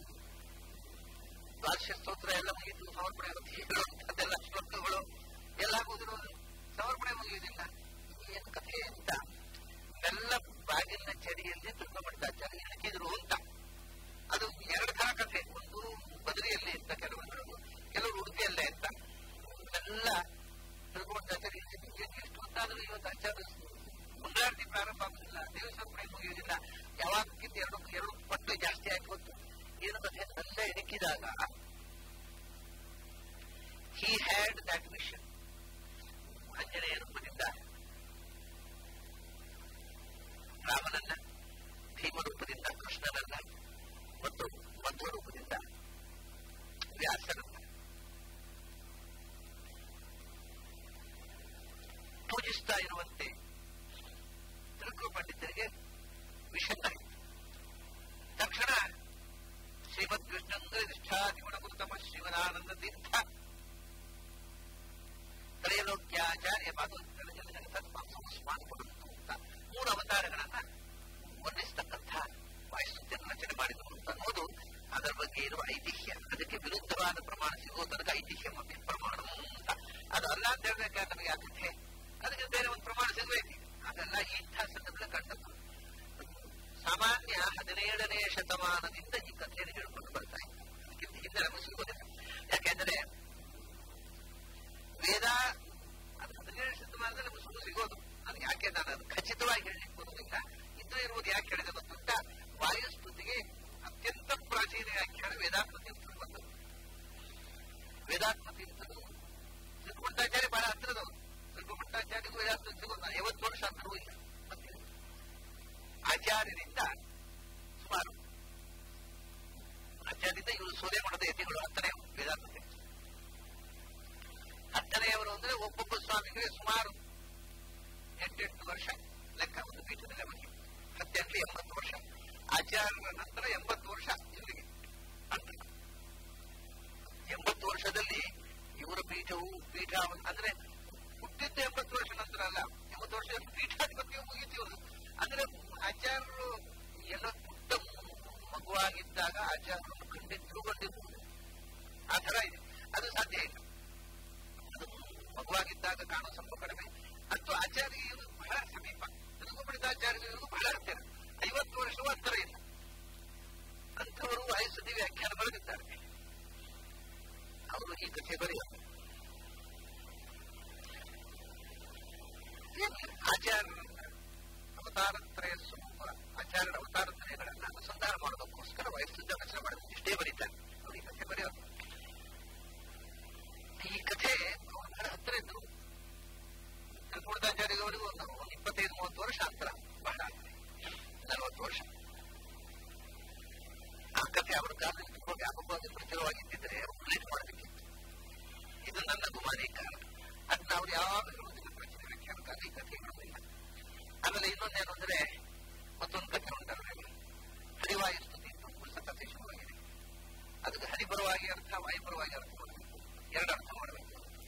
ಭಾಷ್ಯ ಸ್ತೋತ್ರ ಎಲ್ಲ ಮುಗಿದು ಸಮರ್ಪಣೆ ಆಗುತ್ತೆ ಹೇಳುವಂಥದ್ದೆಲ್ಲ ಶ್ಲೋಕಗಳು ಎಲ್ಲ ಮುಗಿದಿರೋದು ಸಮರ್ಪಣೆ ಮುಗಿಯುವುದಿಲ್ಲ ಏನು ಕಥೆ ಅಂತ ಎಲ್ಲ ಬಾಗಿಲಿನ ಚಡಿಯಲ್ಲಿ ದುರ್ಗಮಠಾಚಾರ್ಯ ಇಣಕಿದ್ರು ಅಂತ ಅದು ಎರಡು ತರ ಕಥೆ ಒಂದು ಬದರಿಯಲ್ಲಿ ಅಂತ ಕೆಲವರು ಕೆಲವರು ಉಡುಪಿಯಲ್ಲೇ ಅಂತ ಎಲ್ಲ ದುರ್ಗಮಠಾಚಾರ್ಯ ಎಷ್ಟು ಹೊತ್ತಾದರೂ ಇವತ್ತು ಆಚಾರ್ಯ ಮುಂದಾರ್ತಿ ಪ್ರಾರಂಭ ಆಗುದಿಲ್ಲ ದೇವಸ್ಥಾನ ಮುಗಿಯುವುದಿಲ್ಲ ಯಾವಾಗಕ್ಕಿಂತ ಎರಡು ಎರಡು ಪಟ್ಟು ಜಾಸ್ತಿ ಆಗಿ ಬಂತು ಏನು ಕಥೆ ಎಲ್ಲ ಇಣಕಿದಾಗ he had that vision Anjaneya ರೂಪದಿಂದ ರಾಮನನ್ನ ಭೀಮ ರೂಪದಿಂದ ಕೃಷ್ಣನನ್ನ ಮತ್ತು ಮಧ್ವ ರೂಪದಿಂದ ವ್ಯಾಸನನ್ನ ಪೂಜಿಸ್ತಾ ಇರುವಂತೆ ತಿರುಕು ಪಂಡಿತರಿಗೆ ವಿಷನ್ ಆಯಿತು ತಕ್ಷಣ ಶ್ರೀಮದ್ ಕೃಷ್ಣಂದ್ರ ನಿಷ್ಠಾದಿಗುಣಕೃತಮ ಶ್ರೀಮದಾನಂದ ತೀರ್ಥ ತ್ರೈಲೋಕ್ಯಾಚಾರ್ಯ ಪಾದೋತ್ತರ ಕೊಡುತ್ತು ಅಂತ ಮೂರು ಅವತಾರಗಳನ್ನ ವರ್ಣಿಸ್ತಕ್ಕಂಥ ವಾಯುಸ್ತುತಿಯನ್ನು ರಚನೆ ಮಾಡಿದರು ಅಂತ ಅನ್ನೋದು ಅದರ ಬಗ್ಗೆ ಇರುವ ಐತಿಹ್ಯ ಅದಕ್ಕೆ ವಿರುದ್ಧವಾದ ಪ್ರಮಾಣ ಸಿಗುವ ತನಕ ಐತಿಹ್ಯ ಮತ್ತು ಪ್ರಮಾಣ ಅಂತ ಅದು ಅಲ್ಲ ಅಂತ ಹೇಳ್ಬೇಕಾದ್ರೆ ನಮಗೆ ಆಗುತ್ತೆ ಅದಕ್ಕೆ ಬೇರೆ ಒಂದು ಪ್ರಮಾಣ ಸಿಗಬೇಕು ಅದೆಲ್ಲ ಇಂಥ ಸಂದರ್ಭದಲ್ಲಿ ಕಂಡದ್ದು ಸಾಮಾನ್ಯ ಹದಿನೇಳನೇ ಶತಮಾನದಿಂದ ಈ ಕಥೆಯನ್ನು ಹೇಳ್ಕೊಂಡು ಬರ್ತಾ ಇತ್ತು ಅದಕ್ಕಿಂತ ಹಿಂದೆ ನಮಗೆ ಸಿಗೋದಿಲ್ಲ ಯಾಕೆಂದ್ರೆ ವೇದ ಅದು ಹದಿನೇಳು ಶತಮಾನದಲ್ಲಿ ನಮಗೆ ಸುಮ್ಮನೆ ಸಿಗೋದು ಅದು ಯಾಕೆ ನಾನು ಅದು ಖಚಿತವಾಗಿ ಹೇಳಲಿಕ್ಕೆ ಬರುವುದಿಲ್ಲ ಇದ್ದು ಇರುವುದು ಯಾಕೆ ಹೇಳಿದೆ ಗೊತ್ತುಂಟ ವಾಯುಸ್ತುತಿಗೆ ಅತ್ಯಂತ ಪ್ರಾಚೀನ ವ್ಯಾಖ್ಯಾನ ವೇದಾತ್ಮ ತೀರ್ಥರು ಬಂದರು ವೇದಾತ್ಮ ತೀರ್ಥರು ತ್ರಿಕುಮಠಾಚಾರ್ಯ ಬಹಳ ಹತ್ತಿರದವರು ತ್ರಿಕುಮಠಾಚಾರ್ಯಗೂ ವೇದಾತ್ಮ ತೀರ್ಥರಿಗೂ ಐವತ್ತು ವರ್ಷ ಅಂತರೂ ಇಲ್ಲ ಮತ್ತೆ ಆಚಾರ್ಯರಿಂದ ಸುಮಾರು ಆಚಾರ್ಯರಿಂದ ಇವರು ಸೂರ್ಯ ಮಠದ ಯತಿಗಳು ಹತ್ತನೇ ವೇದಾಂತ ಹತ್ತನೆಯವರು ಅಂದ್ರೆ ಒಬ್ಬೊಬ್ಬ ಸ್ವಾಮಿಗಳಿಗೆ ಸುಮಾರು ಎಂಟೆಂಟು ವರ್ಷ ಲೆಕ್ಕ ಒಂದು ಪೀಠದಲ್ಲಿ ಅವರಿಗೆ ಹತ್ತೆಂಟು ಎಂಬತ್ತು ವರ್ಷ ಆಚಾರ್ಯರ ನಂತರ ಎಂಬತ್ತು ವರ್ಷ ಇಲ್ಲಿಗೆ ಅಂತ ಎಂಬತ್ತು ವರ್ಷದಲ್ಲಿ ಇವರ ಪೀಠವು ಪೀಠ ಅಂದ್ರೆ ಹುಟ್ಟಿದ್ದು ಎಂಬತ್ತು ವರ್ಷ ನಂತರ ಅಲ್ಲ ಎಂಬತ್ತು ವರ್ಷ ಪೀಠಾಧಿಪತಿಯು ಮುಗಿತು ಇವರು ಅಂದ್ರೆ ಆಚಾರ್ಯರು ಎಲ್ಲ ಪುಟ್ಟ ಮಗುವಾಗಿದ್ದಾಗ ಆಚಾರ್ಯರು ಖಂಡಿತರು ಬಂದಿರ್ಬೋದು ಆ ತರ ಇದೆ ಅದು ಸಾಧ್ಯ ಇಲ್ಲ ಅದು ಮಗುವಾಗಿದ್ದಾಗ ಕಾಣೋ ಸ್ವಲ್ಪ ಕಡಿಮೆ ಮತ್ತು ಆಚಾರ್ಯ ಇವರು ಬಹಳ ಸಮೀಪ ನನಗೂ ಪಡೆದ ಆಚಾರ್ಯರಿಗೂ ಬಹಳ ಹತ್ತಿರ ಐವತ್ತು ವರ್ಷವೂ ಅಂತರ ಇಲ್ಲ ಅಂಥವರು ವಯಸ್ಸು ವ್ಯಾಖ್ಯಾನ ಬರೆದಿದ್ದಾರೆ ಅವರು ಈ ಕಥೆ ಬರೆಯೋದು ಆಚಾರ್ಯರನ್ನ ಅವತಾರತ್ರಯ ಸ್ವರೂಪ ಆಚಾರ್ಯರ ಅವತಾರತ್ರಯಗಳನ್ನ ಅನುಸಂಧಾನ ಮಾಡೋದಕ್ಕೋಸ್ಕರ ವಯಸ್ಸಿಂದ ರಚನೆ ಮಾಡಿದ್ರು ಇಷ್ಟೇ ಬರೀತಾರೆ ಅವರು ಈ ಕಥೆ ಬರೆಯೋದು ಈ ಕಥೆ ಬಹಳ ಹತ್ತಿರ ಇದ್ರು ತ್ರಿಕೂಟಾಚಾರ್ಯದವರಿಗೂ ಒಂದು ಒಂದು ಇಪ್ಪತ್ತೈದು ಮೂವತ್ತು ವರ್ಷ ಅಂತರ ಬಹಳ ನಲವತ್ತು ವರ್ಷ ಆ ಕಥೆ ಅವರ ಕಾಲದಲ್ಲಿ ತುಂಬಾ ವ್ಯಾಪಕವಾಗಿ ಪ್ರಚುರವಾಗಿದ್ದಿದ್ರೆ ಉಲ್ಲೇಖ ಮಾಡಬೇಕಿತ್ತು ಇದು ನನ್ನ ಗುಮಾನಿ ಕಾರಣ ಅದನ್ನ ಅವ್ರು ಯಾವಾಗ ಹೇಳುವುದಿಲ್ಲ ಪ್ರಚುರ ವ್ಯಾಖ್ಯಾನಕ್ಕಾಗಿ ಈ ಕಥೆ ಹೇಳುವುದಿಲ್ಲ ಆಮೇಲೆ ಇನ್ನೊಂದೇನು ಅಂದ್ರೆ ಮತ್ತೊಂದು ಕಥೆ ಉಂಟಲ್ಲ ಹರಿವಾಯು ಸ್ತುತಿ ಅಂತ ಹೊಸ ಅದಕ್ಕೆ ಹರಿಪರವಾಗಿ ಅರ್ಥ ವಾಯುಪರವಾಗಿ ಅರ್ಥ ಮಾಡಬೇಕು ಎರಡು ಅರ್ಥ ಮಾಡಬೇಕು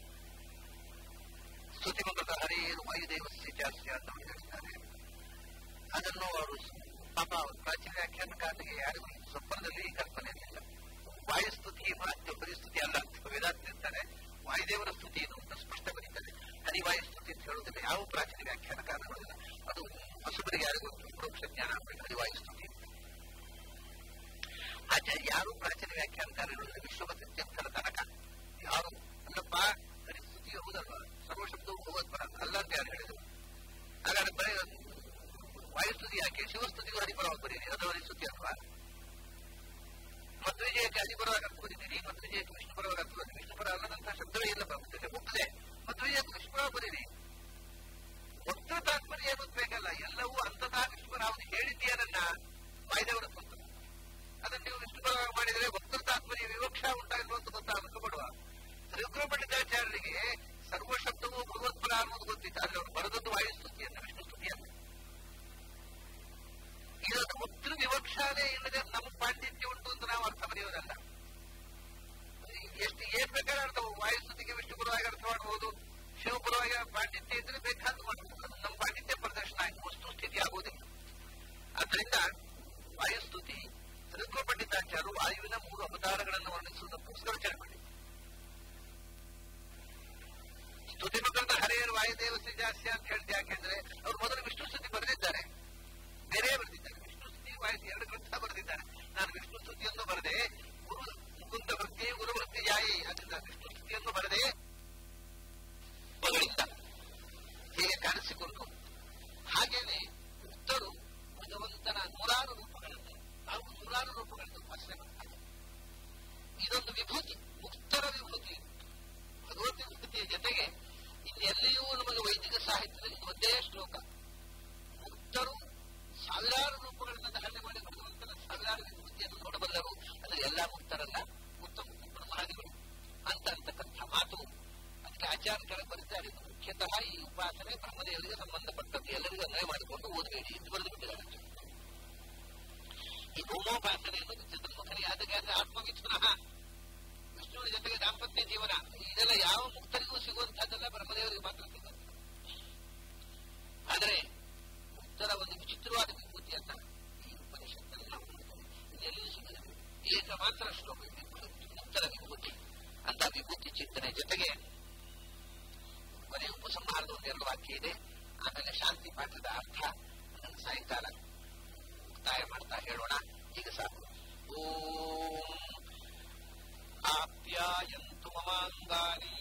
ಸ್ತುತಿ ಮಂತ್ರದ ಹರಿಯೇನು ವಾಯುದೇವಸ್ಯ ಜಾಸ್ತಿ ಅಂತ ಅವರು ಹೇಳ್ತಾರೆ ಅದನ್ನು ಅವರು ಪಾಪ ಅವರು ಪ್ರಾಚೀನ ವ್ಯಾಖ್ಯಾನಕಾರರಿಗೆ ಯಾರಿಗೂ ಸ್ವಪ್ನದಲ್ಲಿ ಈ ಕಲ್ಪನೆ ಇರಲಿಲ್ಲ ವಾಯುಸ್ತುತಿ ಮಾತ್ರ ಪರಿಸ್ಥಿತಿ ಅಲ್ಲ ಅಂತ ವೇದಾಂತ ಇರ್ತಾರೆ ವಾಯುದೇವರ ಸ್ತುತಿ ಇದು ಅಂತ ಸ್ಪಷ್ಟ ಬರೀತಾರೆ ಹರಿವಾಯುಸ್ತುತಿ ಅಂತ ಹೇಳುವುದಿಲ್ಲ ಯಾವ ಪ್ರಾಚೀನ ವ್ಯಾಖ್ಯಾನಕಾರಗಳಿಲ್ಲ ಅದು ಹೊಸಬರಿಗೆ ಯಾರಿಗೂ ಪರೋಕ್ಷ ಜ್ಞಾನ ಆಗಬೇಕು ಹರಿವಾಯುಸ್ತುತಿ ಆಚಾರ್ಯ ಯಾರು ಪ್ರಾಚೀನ ವ್ಯಾಖ್ಯಾನಕಾರಗಳು ವಿಶ್ವಮತೀರ್ಥರ ತನಕ ಯಾರು ಅಲ್ಲಪ್ಪ ಹರಿಸ್ತುತಿ ಹೌದಲ್ವ ಸರ್ವಶಬ್ದವು ಭಗವತ್ಪರ ಅಲ್ಲ ಅಂತ ಯಾರು ಹೇಳಿದರು ಹಾಗಾದ್ರೆ ಬರೀ ವಾಯುಸ್ತುತಿ ಯಾಕೆ ಶಿವಸ್ತುತಿಗೂ ಹರಿಪರವಾಗಿ ಬರೀರಿ ಅದು ಹರಿಸ್ತುತಿ ಅಲ್ವಾ ಮಧ್ವಿಜಯಕ್ಕೆ ಹರಿಪರವಾಗಿ ಅರ್ಥ ಬರೀತೀರಿ ಮಧ್ವಿಜಯಕ್ಕೆ ವಿಷ್ಣು ಪರವಾಗಿ ಅರ್ಥ ಬರೀರಿ ವಿಷ್ಣು ಪರ ಅಲ್ಲದಂತಹ ಶಬ್ದವೇ ಇಲ್ಲ ಪ್ರಪಂಚಕ್ಕೆ ಮುಗ್ತದೆ ಮಧ್ವಿಜಯಕ್ಕೆ ವಿಷ್ಣು ಪರವಾಗಿ ಬರೀರಿ ಒಟ್ಟು ತಾತ್ಪರ್ಯ ಅನ್ನೋದು ಬೇಕಲ್ಲ ಎಲ್ಲವೂ ಅಂತತಃ ವಿಷ್ಣು ಪರ ಅವನು ಹೇಳಿದ್ದೀಯನನ್ನ ವಾಯುದೇವರ ಪುಸ್ತಕ ಅದನ್ನು ನೀವು ವಿಷ್ಣು ಪರವಾಗಿ ಮಾಡಿದರೆ ಒಟ್ಟು ತಾತ್ಪರ್ಯ ವಿವಕ್ಷ ಉಂಟಾಗಿರುವ ಅಂತ ಗೊತ್ತಾಗಬೇಕು ಕೊಡುವ ತ್ರಿವಿಕ್ರಮ ಪಂಡಿತಾಚಾರ್ಯರಿಗೆ ಸರ್ವ ಶಬ್ದವು ಭಗವತ್ಪರ ಅನ್ನೋದು ಗೊತ್ತಿತ್ತು ಆದ್ರೆ ಅವರು ಬರೆದದ್ದು ವಾಯುಸ್ತುತಿಯನ್ನು ವಿಷ್ಣು ಸ್ತುತಿಯನ್ನು ಇದೊಂದು ಒಟ್ಟು ವಿವಕ್ಷಾನೇ ಇಲ್ಲದೆ ನಮ್ಮ ಪಾಂಡಿತ್ಯ ಉಂಟು ಅಂತ ನಾವು ಅರ್ಥ ಬರೆಯೋದಲ್ಲ ಎಷ್ಟು ಏನ್ ಬೇಕಾದ್ರೆ ಅರ್ಥ ವಾಯುಸ್ತುತಿಗೆ ವಿಷ್ಣು ಪರವಾಗಿ ಅರ್ಥ ಮಾಡಬಹುದು ಶಿವ ಪರವಾಗಿ ಪಾಂಡಿತ್ಯ ಇದ್ರೆ ಬೇಕಾದ ಮಾಡಬಹುದು ಅದು ನಮ್ಮ ಪಾಂಡಿತ್ಯ ಪ್ರದರ್ಶನ ಆಗಿ ವಸ್ತು ಸ್ಥಿತಿ ಆಗುವುದಿಲ್ಲ ಆದ್ದರಿಂದ ವಾಯುಸ್ತುತಿ ತ್ರಿವಿಕ್ರಮ ಪಂಡಿತಾಚಾರ್ಯರು ವಾಯುವಿನ ಮೂರು ಅವತಾರಗಳನ್ನು ವರ್ಣಿಸುವುದಕ್ಕೋಸ್ಕರ ವಿಚಾರ ಮಾಡಿ ಸ್ತುತಿ ಮಕ್ಕಳನ್ನ ಹರೆಯರು ವಾಯುದೇವತೆ ಜಾಸ್ತಿ ಅಂತ ಹೇಳಿದ ಯಾಕೆಂದ್ರೆ ಅವರು ಮೊದಲು ವಿಷ್ಣು ಸ್ತುತಿ ಬರೆದಿದ್ದಾರೆ ಬೇರೆ ಬರೆದಿದ್ದಾರೆ ವಿಷ್ಣು ಸ್ತುತಿ ವಾಯು ಎರಡು ಗ್ರಂಥ ಬರೆದಿದ್ದಾರೆ ನಾನು ವಿಷ್ಣು ಸ್ತುತಿಯನ್ನು ಬರೆದೆ ಗುರು ಮುಕುಂದ ವೃತ್ತಿ ಗುರುವೃತ್ತಿ ಜಾಯಿ ಅದರಿಂದ ವಿಷ್ಣು ಸ್ತುತಿಯನ್ನು ಬರೆದೆ ಮಗಳಿಂದ ಹೀಗೆ ಕಾಣಿಸಿಕೊಂಡು ಹಾಗೇನೆ ಭಕ್ತರು ಭಗವಂತನ ನೂರಾರು ರೂಪಗಳನ್ನು ನಾವು ನೂರಾರು ರೂಪಗಳನ್ನು ಉಪಾಸನೆ ಮಾಡ್ತಾರೆ ಇದೊಂದು ವಿಭೂತಿ ಮುಕ್ತರ ವಿಭೂತಿ ಭಗವದ್ ವಿಭೂತಿಯ ಜೊತೆಗೆ ಇನ್ನೆಲ್ಲಿಯೂ ನಮಗೆ ವೈದಿಕ ಸಾಹಿತ್ಯದಲ್ಲಿ ಒಂದೇ ಶ್ಲೋಕ ಮುಕ್ತರು ಸಾವಿರಾರು ರೂಪಗಳನ್ನು ಧಾರಣೆ ಮಾಡಿ ಭಗವಂತನ ಸಾವಿರಾರು ವಿಭೂತಿಯನ್ನು ನೋಡಬಲ್ಲರು ಅಂದ್ರೆ ಎಲ್ಲಾ ಮುಕ್ತರಲ್ಲ ಮುಕ್ತ ಮುಕ್ತ ಬ್ರಹ್ಮಾದಿಗಳು ಅಂತ ಅಂತಕ್ಕಂಥ ಮಾತು ಅದಕ್ಕೆ ಆಚಾರ್ಯಗಳು ಬರೆದಿದ್ದಾರೆ ಇದು ಮುಖ್ಯತಃ ಈ ಉಪಾಸನೆ ಬ್ರಹ್ಮದೇವರಿಗೆ ಸಂಬಂಧಪಟ್ಟದ್ದು ಎಲ್ಲರಿಗೂ ಅನ್ವಯ ಮಾಡಿಕೊಂಡು ಓದಬೇಡಿ ಇದು ಬರೆದು ಬಿಟ್ಟಿದ್ದಾರೆ ಈ ಭೂಮೋಪಾಸನೆ ಅನ್ನೋದು ಚತುರ್ಮುಖರಿ ಅದಕ್ಕೆ ಅಂದ್ರೆ ಆತ್ಮವಿಚ್ಛುನಃ ವಿಷ್ಣುವಿನ ಜೊತೆಗೆ ದಾಂಪತ್ಯ ಜೀವನ ಇದೆಲ್ಲ ಯಾವ ಮುಕ್ತರಿಗೂ ಸಿಗುವಂತಹದ್ದೆಲ್ಲ ಬ್ರಹ್ಮದೇವರಿಗೆ ಮಾತ್ರ ಸಿಗುತ್ತೆ ಆದರೆ ಮುಕ್ತರ ಒಂದು ವಿಚಿತ್ರವಾದ ವಿಭೂತಿಯನ್ನ ಈ ಉಪನಿಷತ್ತಲ್ಲಿ ನಾವು ನೋಡ್ತೇವೆ ಇನ್ನೆಲ್ಲಿಯೂ ಸಿಗಲಿಲ್ಲ ಏಕ ಮಾತ್ರ ಶ್ಲೋಕ ಇದೆ ಮುಕ್ತರ ವಿಭೂತಿ ಅಂತ ವಿಭೂತಿ ಚಿಂತನೆ ಜೊತೆಗೆ ಕೊನೆ ಉಪಸಂಹಾರದ ಒಂದು ಎರಡು ವಾಕ್ಯ ಇದೆ ಆಮೇಲೆ ಶಾಂತಿ ಪಾಠದ ಅರ್ಥ ಅದನ್ನು ಸಾಯಂಕಾಲ ಮುಕ್ತಾಯ ಮಾಡ್ತಾ ಹೇಳೋಣ ಈಗ ಸಾಕು ಓಂ ಆಪ್ಯಾಯಂತು ಮಮಾಂಗಾನಿ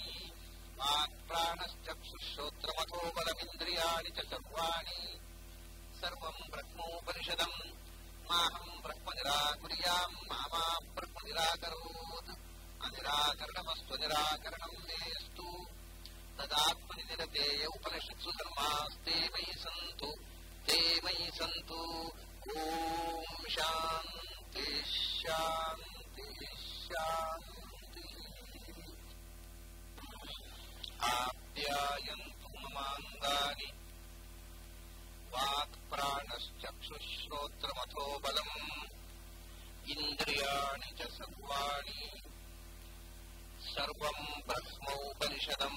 ವಾಕ್ಪ್ರಾಣಶ್ಚಕ್ಷುಶ್ರೋತ್ರಮಥೋ ಬಲಮಿಂದ್ರಿಯಾಣಿ ಚ ಸರ್ವಾಣಿ ಸರ್ವಂ ಬ್ರಹ್ಮೋಪನಿಷದಂ ಮಾಹಂ ಬ್ರಹ್ಮ ನಿರಾಕುರ್ಯಾಂ ಮಾಮಾ ಬ್ರಹ್ಮ ನಿರಾಕರೋತ್ ಅನಿರಾಕರಣಮಸ್ತು ನಿರಾಕರಣಂ ಮೇಸ್ತು ತದಾತ್ಮನಿ ನಿರತೇಯ ಉಪನಿಷತ್ಸು ಧರ್ಮಾಸ್ತೆ ಮಯಿ ಸಂತು ತೇ ಮಯಿ ಸಂತು ಓಂ ಶಾಂತಿ ಶಾಂತಿ ಶಾಂತಿ ಆಪ್ಯಾಯಂತು ಮಮಾಂಗಾನಿ वाक्प्राणश्चक्षुश्रोत्रमथो बलम् इन्द्रियाणि च सर्वाणि सर्वम् ब्रह्मोपनिषदम्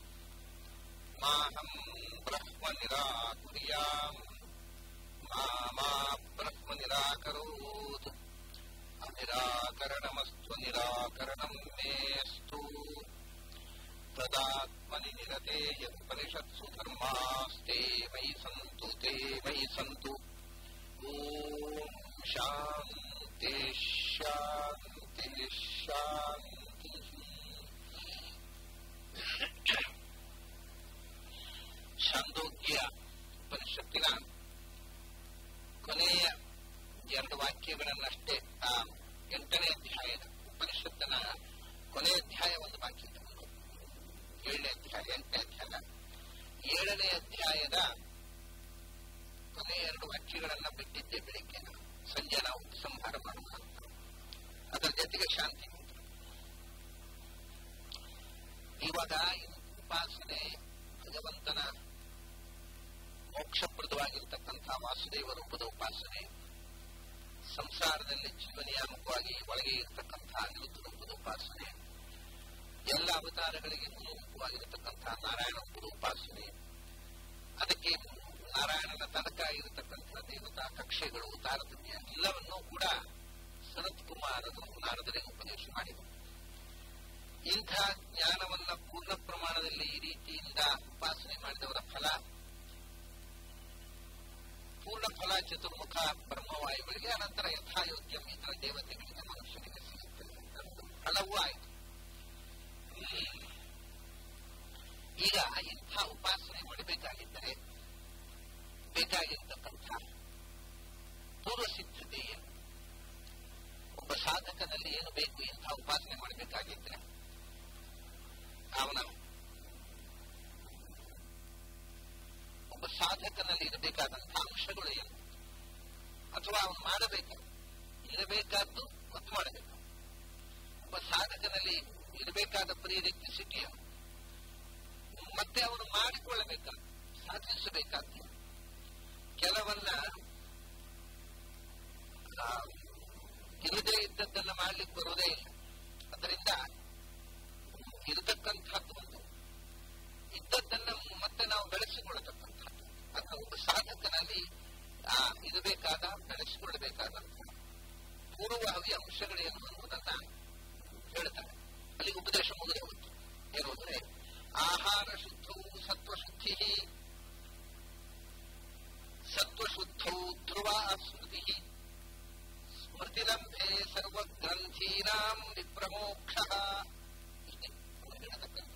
माहम् ब्रह्म निराकुर्याम् मा मा ब्रह्म निराकरोत् अनिराकरणमस्तु निराकरणम् मेऽस्तु तदात्मनि निरते यदुपनिषत्सु धर्मास्ते मयि सन्तु ते मयि सन्तु ॐ शान्ति शान्ति शान्तिः ಛಾಂದೋಗ್ಯ ಉಪನಿಷತ್ತಿನ ಕೊನೆಯ ಎರಡು ವಾಕ್ಯಗಳನ್ನಷ್ಟೇ ಆ ಎಂಟನೇ ಅಧ್ಯಾಯದ ಉಪನಿಷತ್ತಿನ ಕೊನೆಯ ಅಧ್ಯಾಯ ಒಂದು ಬಾಕಿ ಇದೆ ಏಳನೇ ಅಧ್ಯಾಯ ಎಂಟನೇ ಅಧ್ಯಾಯ ಏಳನೇ ಅಧ್ಯಾಯದ ಕೊನೆಯ ಎರಡು ವಾಕ್ಯಗಳನ್ನ ಬಿಟ್ಟಿದ್ದೆ ಬೆಳಿಗ್ಗೆ ಸಂಜೆ ನಾವು ಸಂಹಾರ ಮಾಡೋಣ ಅಂತ ಅದರ ಜೊತೆಗೆ ಶಾಂತಿ ಮಂತ್ರ ಇವಾಗ ಉಪಾಸನೆ ಭಗವಂತನ ಮೋಕ್ಷಪ್ರದವಾಗಿರ್ತಕ್ಕಂಥ ವಾಸುದೇವ ರೂಪದ ಉಪಾಸನೆ ಸಂಸಾರದಲ್ಲಿ ಜೀವನಿಯಾಮಕವಾಗಿ ಒಳಗೆ ಇರತಕ್ಕಂತಹ ನಿರುದ್ಧ ರೂಪದ ಉಪಾಸನೆ ಎಲ್ಲ ಅವತಾರಗಳಿಗೆ ಮೂಲಭೂತವಾಗಿರತಕ್ಕಂತಹ ನಾರಾಯಣ ರೂಪದ ಉಪಾಸನೆ ಅದಕ್ಕೆ ನಾರಾಯಣನ ತನಕ ಇರತಕ್ಕಂತಹ ದೇವತಾ ಕಕ್ಷೆಗಳು ತಾರತಮ್ಯ ಎಲ್ಲವನ್ನೂ ಕೂಡ ಸನತ್ ಕುಮಾರನು ನಾರದರಿಗೆ ಉಪದೇಶ ಮಾಡಿದರು ಇಂಥ ಜ್ಞಾನವನ್ನ ಪೂರ್ಣ ಪ್ರಮಾಣದಲ್ಲಿ ಈ ರೀತಿಯಿಂದ ಉಪಾಸನೆ ಮಾಡಿದವರ ಫಲ ಪೂರ್ಣ ಫಲ ಚತುರ್ಮುಖ ಬ್ರಹ್ಮವಾಯುಗಳಿಗೆ ಅನಂತರ ಯಥಾಯೋಗ್ಯಂ ಇತರ ದೇವತೆಗಳಿಗೆ ಮನುಷ್ಯರಿಗೆ ಸಿಗುತ್ತದೆ ಫಲವೂ ಆಯಿತು ಈಗ ಇಂಥ ಉಪಾಸನೆ ಮಾಡಬೇಕಾಗಿದ್ದರೆ ಬೇಕಾಗಿರ್ತಕ್ಕಂಥ ಪೂರ್ವ ಸಿದ್ಧತೆ ಏನು ಒಬ್ಬ ಸಾಧಕನಲ್ಲಿ ಏನು ಬೇಕು ಇಂಥ ಉಪಾಸನೆ ಮಾಡಬೇಕಾಗಿದ್ರೆ ಅವನ ಒಬ್ಬ ಸಾಧಕನಲ್ಲಿ ಇರಬೇಕಾದಂತಹ ಅಂಶಗಳು ಏನು ಅಥವಾ ಅವನು ಮಾಡಬೇಕು ಇರಬೇಕಾದ್ದು ಮತ್ತು ಮಾಡಬೇಕು ಒಬ್ಬ ಸಾಧಕನಲ್ಲಿ ಇರಬೇಕಾದ ಪ್ರೀರಿಕ್ವಿಸಿಟಿ ಏನು ಮತ್ತೆ ಅವನು ಮಾಡಿಕೊಳ್ಳಬೇಕಾದ ಸಾಧಿಸಬೇಕಾದ್ದು ಕೆಲವನ್ನ ಇರದೇ ಇದ್ದದ್ದನ್ನ ಮಾಡ್ಲಿಕ್ಕೆ ಬರೋದೇ ಇಲ್ಲ ಅದರಿಂದ ಇರತಕ್ಕಂಥದ್ದು ಒಂದು ಇದ್ದದ್ದನ್ನ ಮತ್ತೆ ನಾವು ಬೆಳೆಸಿಕೊಳ್ಳತಕ್ಕಂಥದ್ದು ಅದು ಒಂದು ಸಾಧಕನಲ್ಲಿ ಆ ಇರಬೇಕಾದ ಬೆಳೆಸಿಕೊಳ್ಳಬೇಕಾದಂಥ ಪೂರ್ವಭಾವಿ ಅಂಶಗಳೇನು ಅನ್ನೋದನ್ನ ಹೇಳ್ತಾರೆ ಅಲ್ಲಿ ಉಪದೇಶ ಮುಗಿದು ಹೋಗುತ್ತೆ ಏನು ಅಂದ್ರೆ ಆಹಾರ ಶುದ್ಧವು ಸತ್ವಶುದ್ಧಿ ಸತ್ವಶುದ್ಧೌ ಧ್ರುವ ಸ್ಮೃತಿ ಸ್ಮೃತಿಲಂಭೆ ಸರ್ವಗ್ರಂಥೀನಾಂ ವಿಪ್ರಮೋಕ್ಷ ಇಷ್ಟೇ ಹೇಳತಕ್ಕಂಥ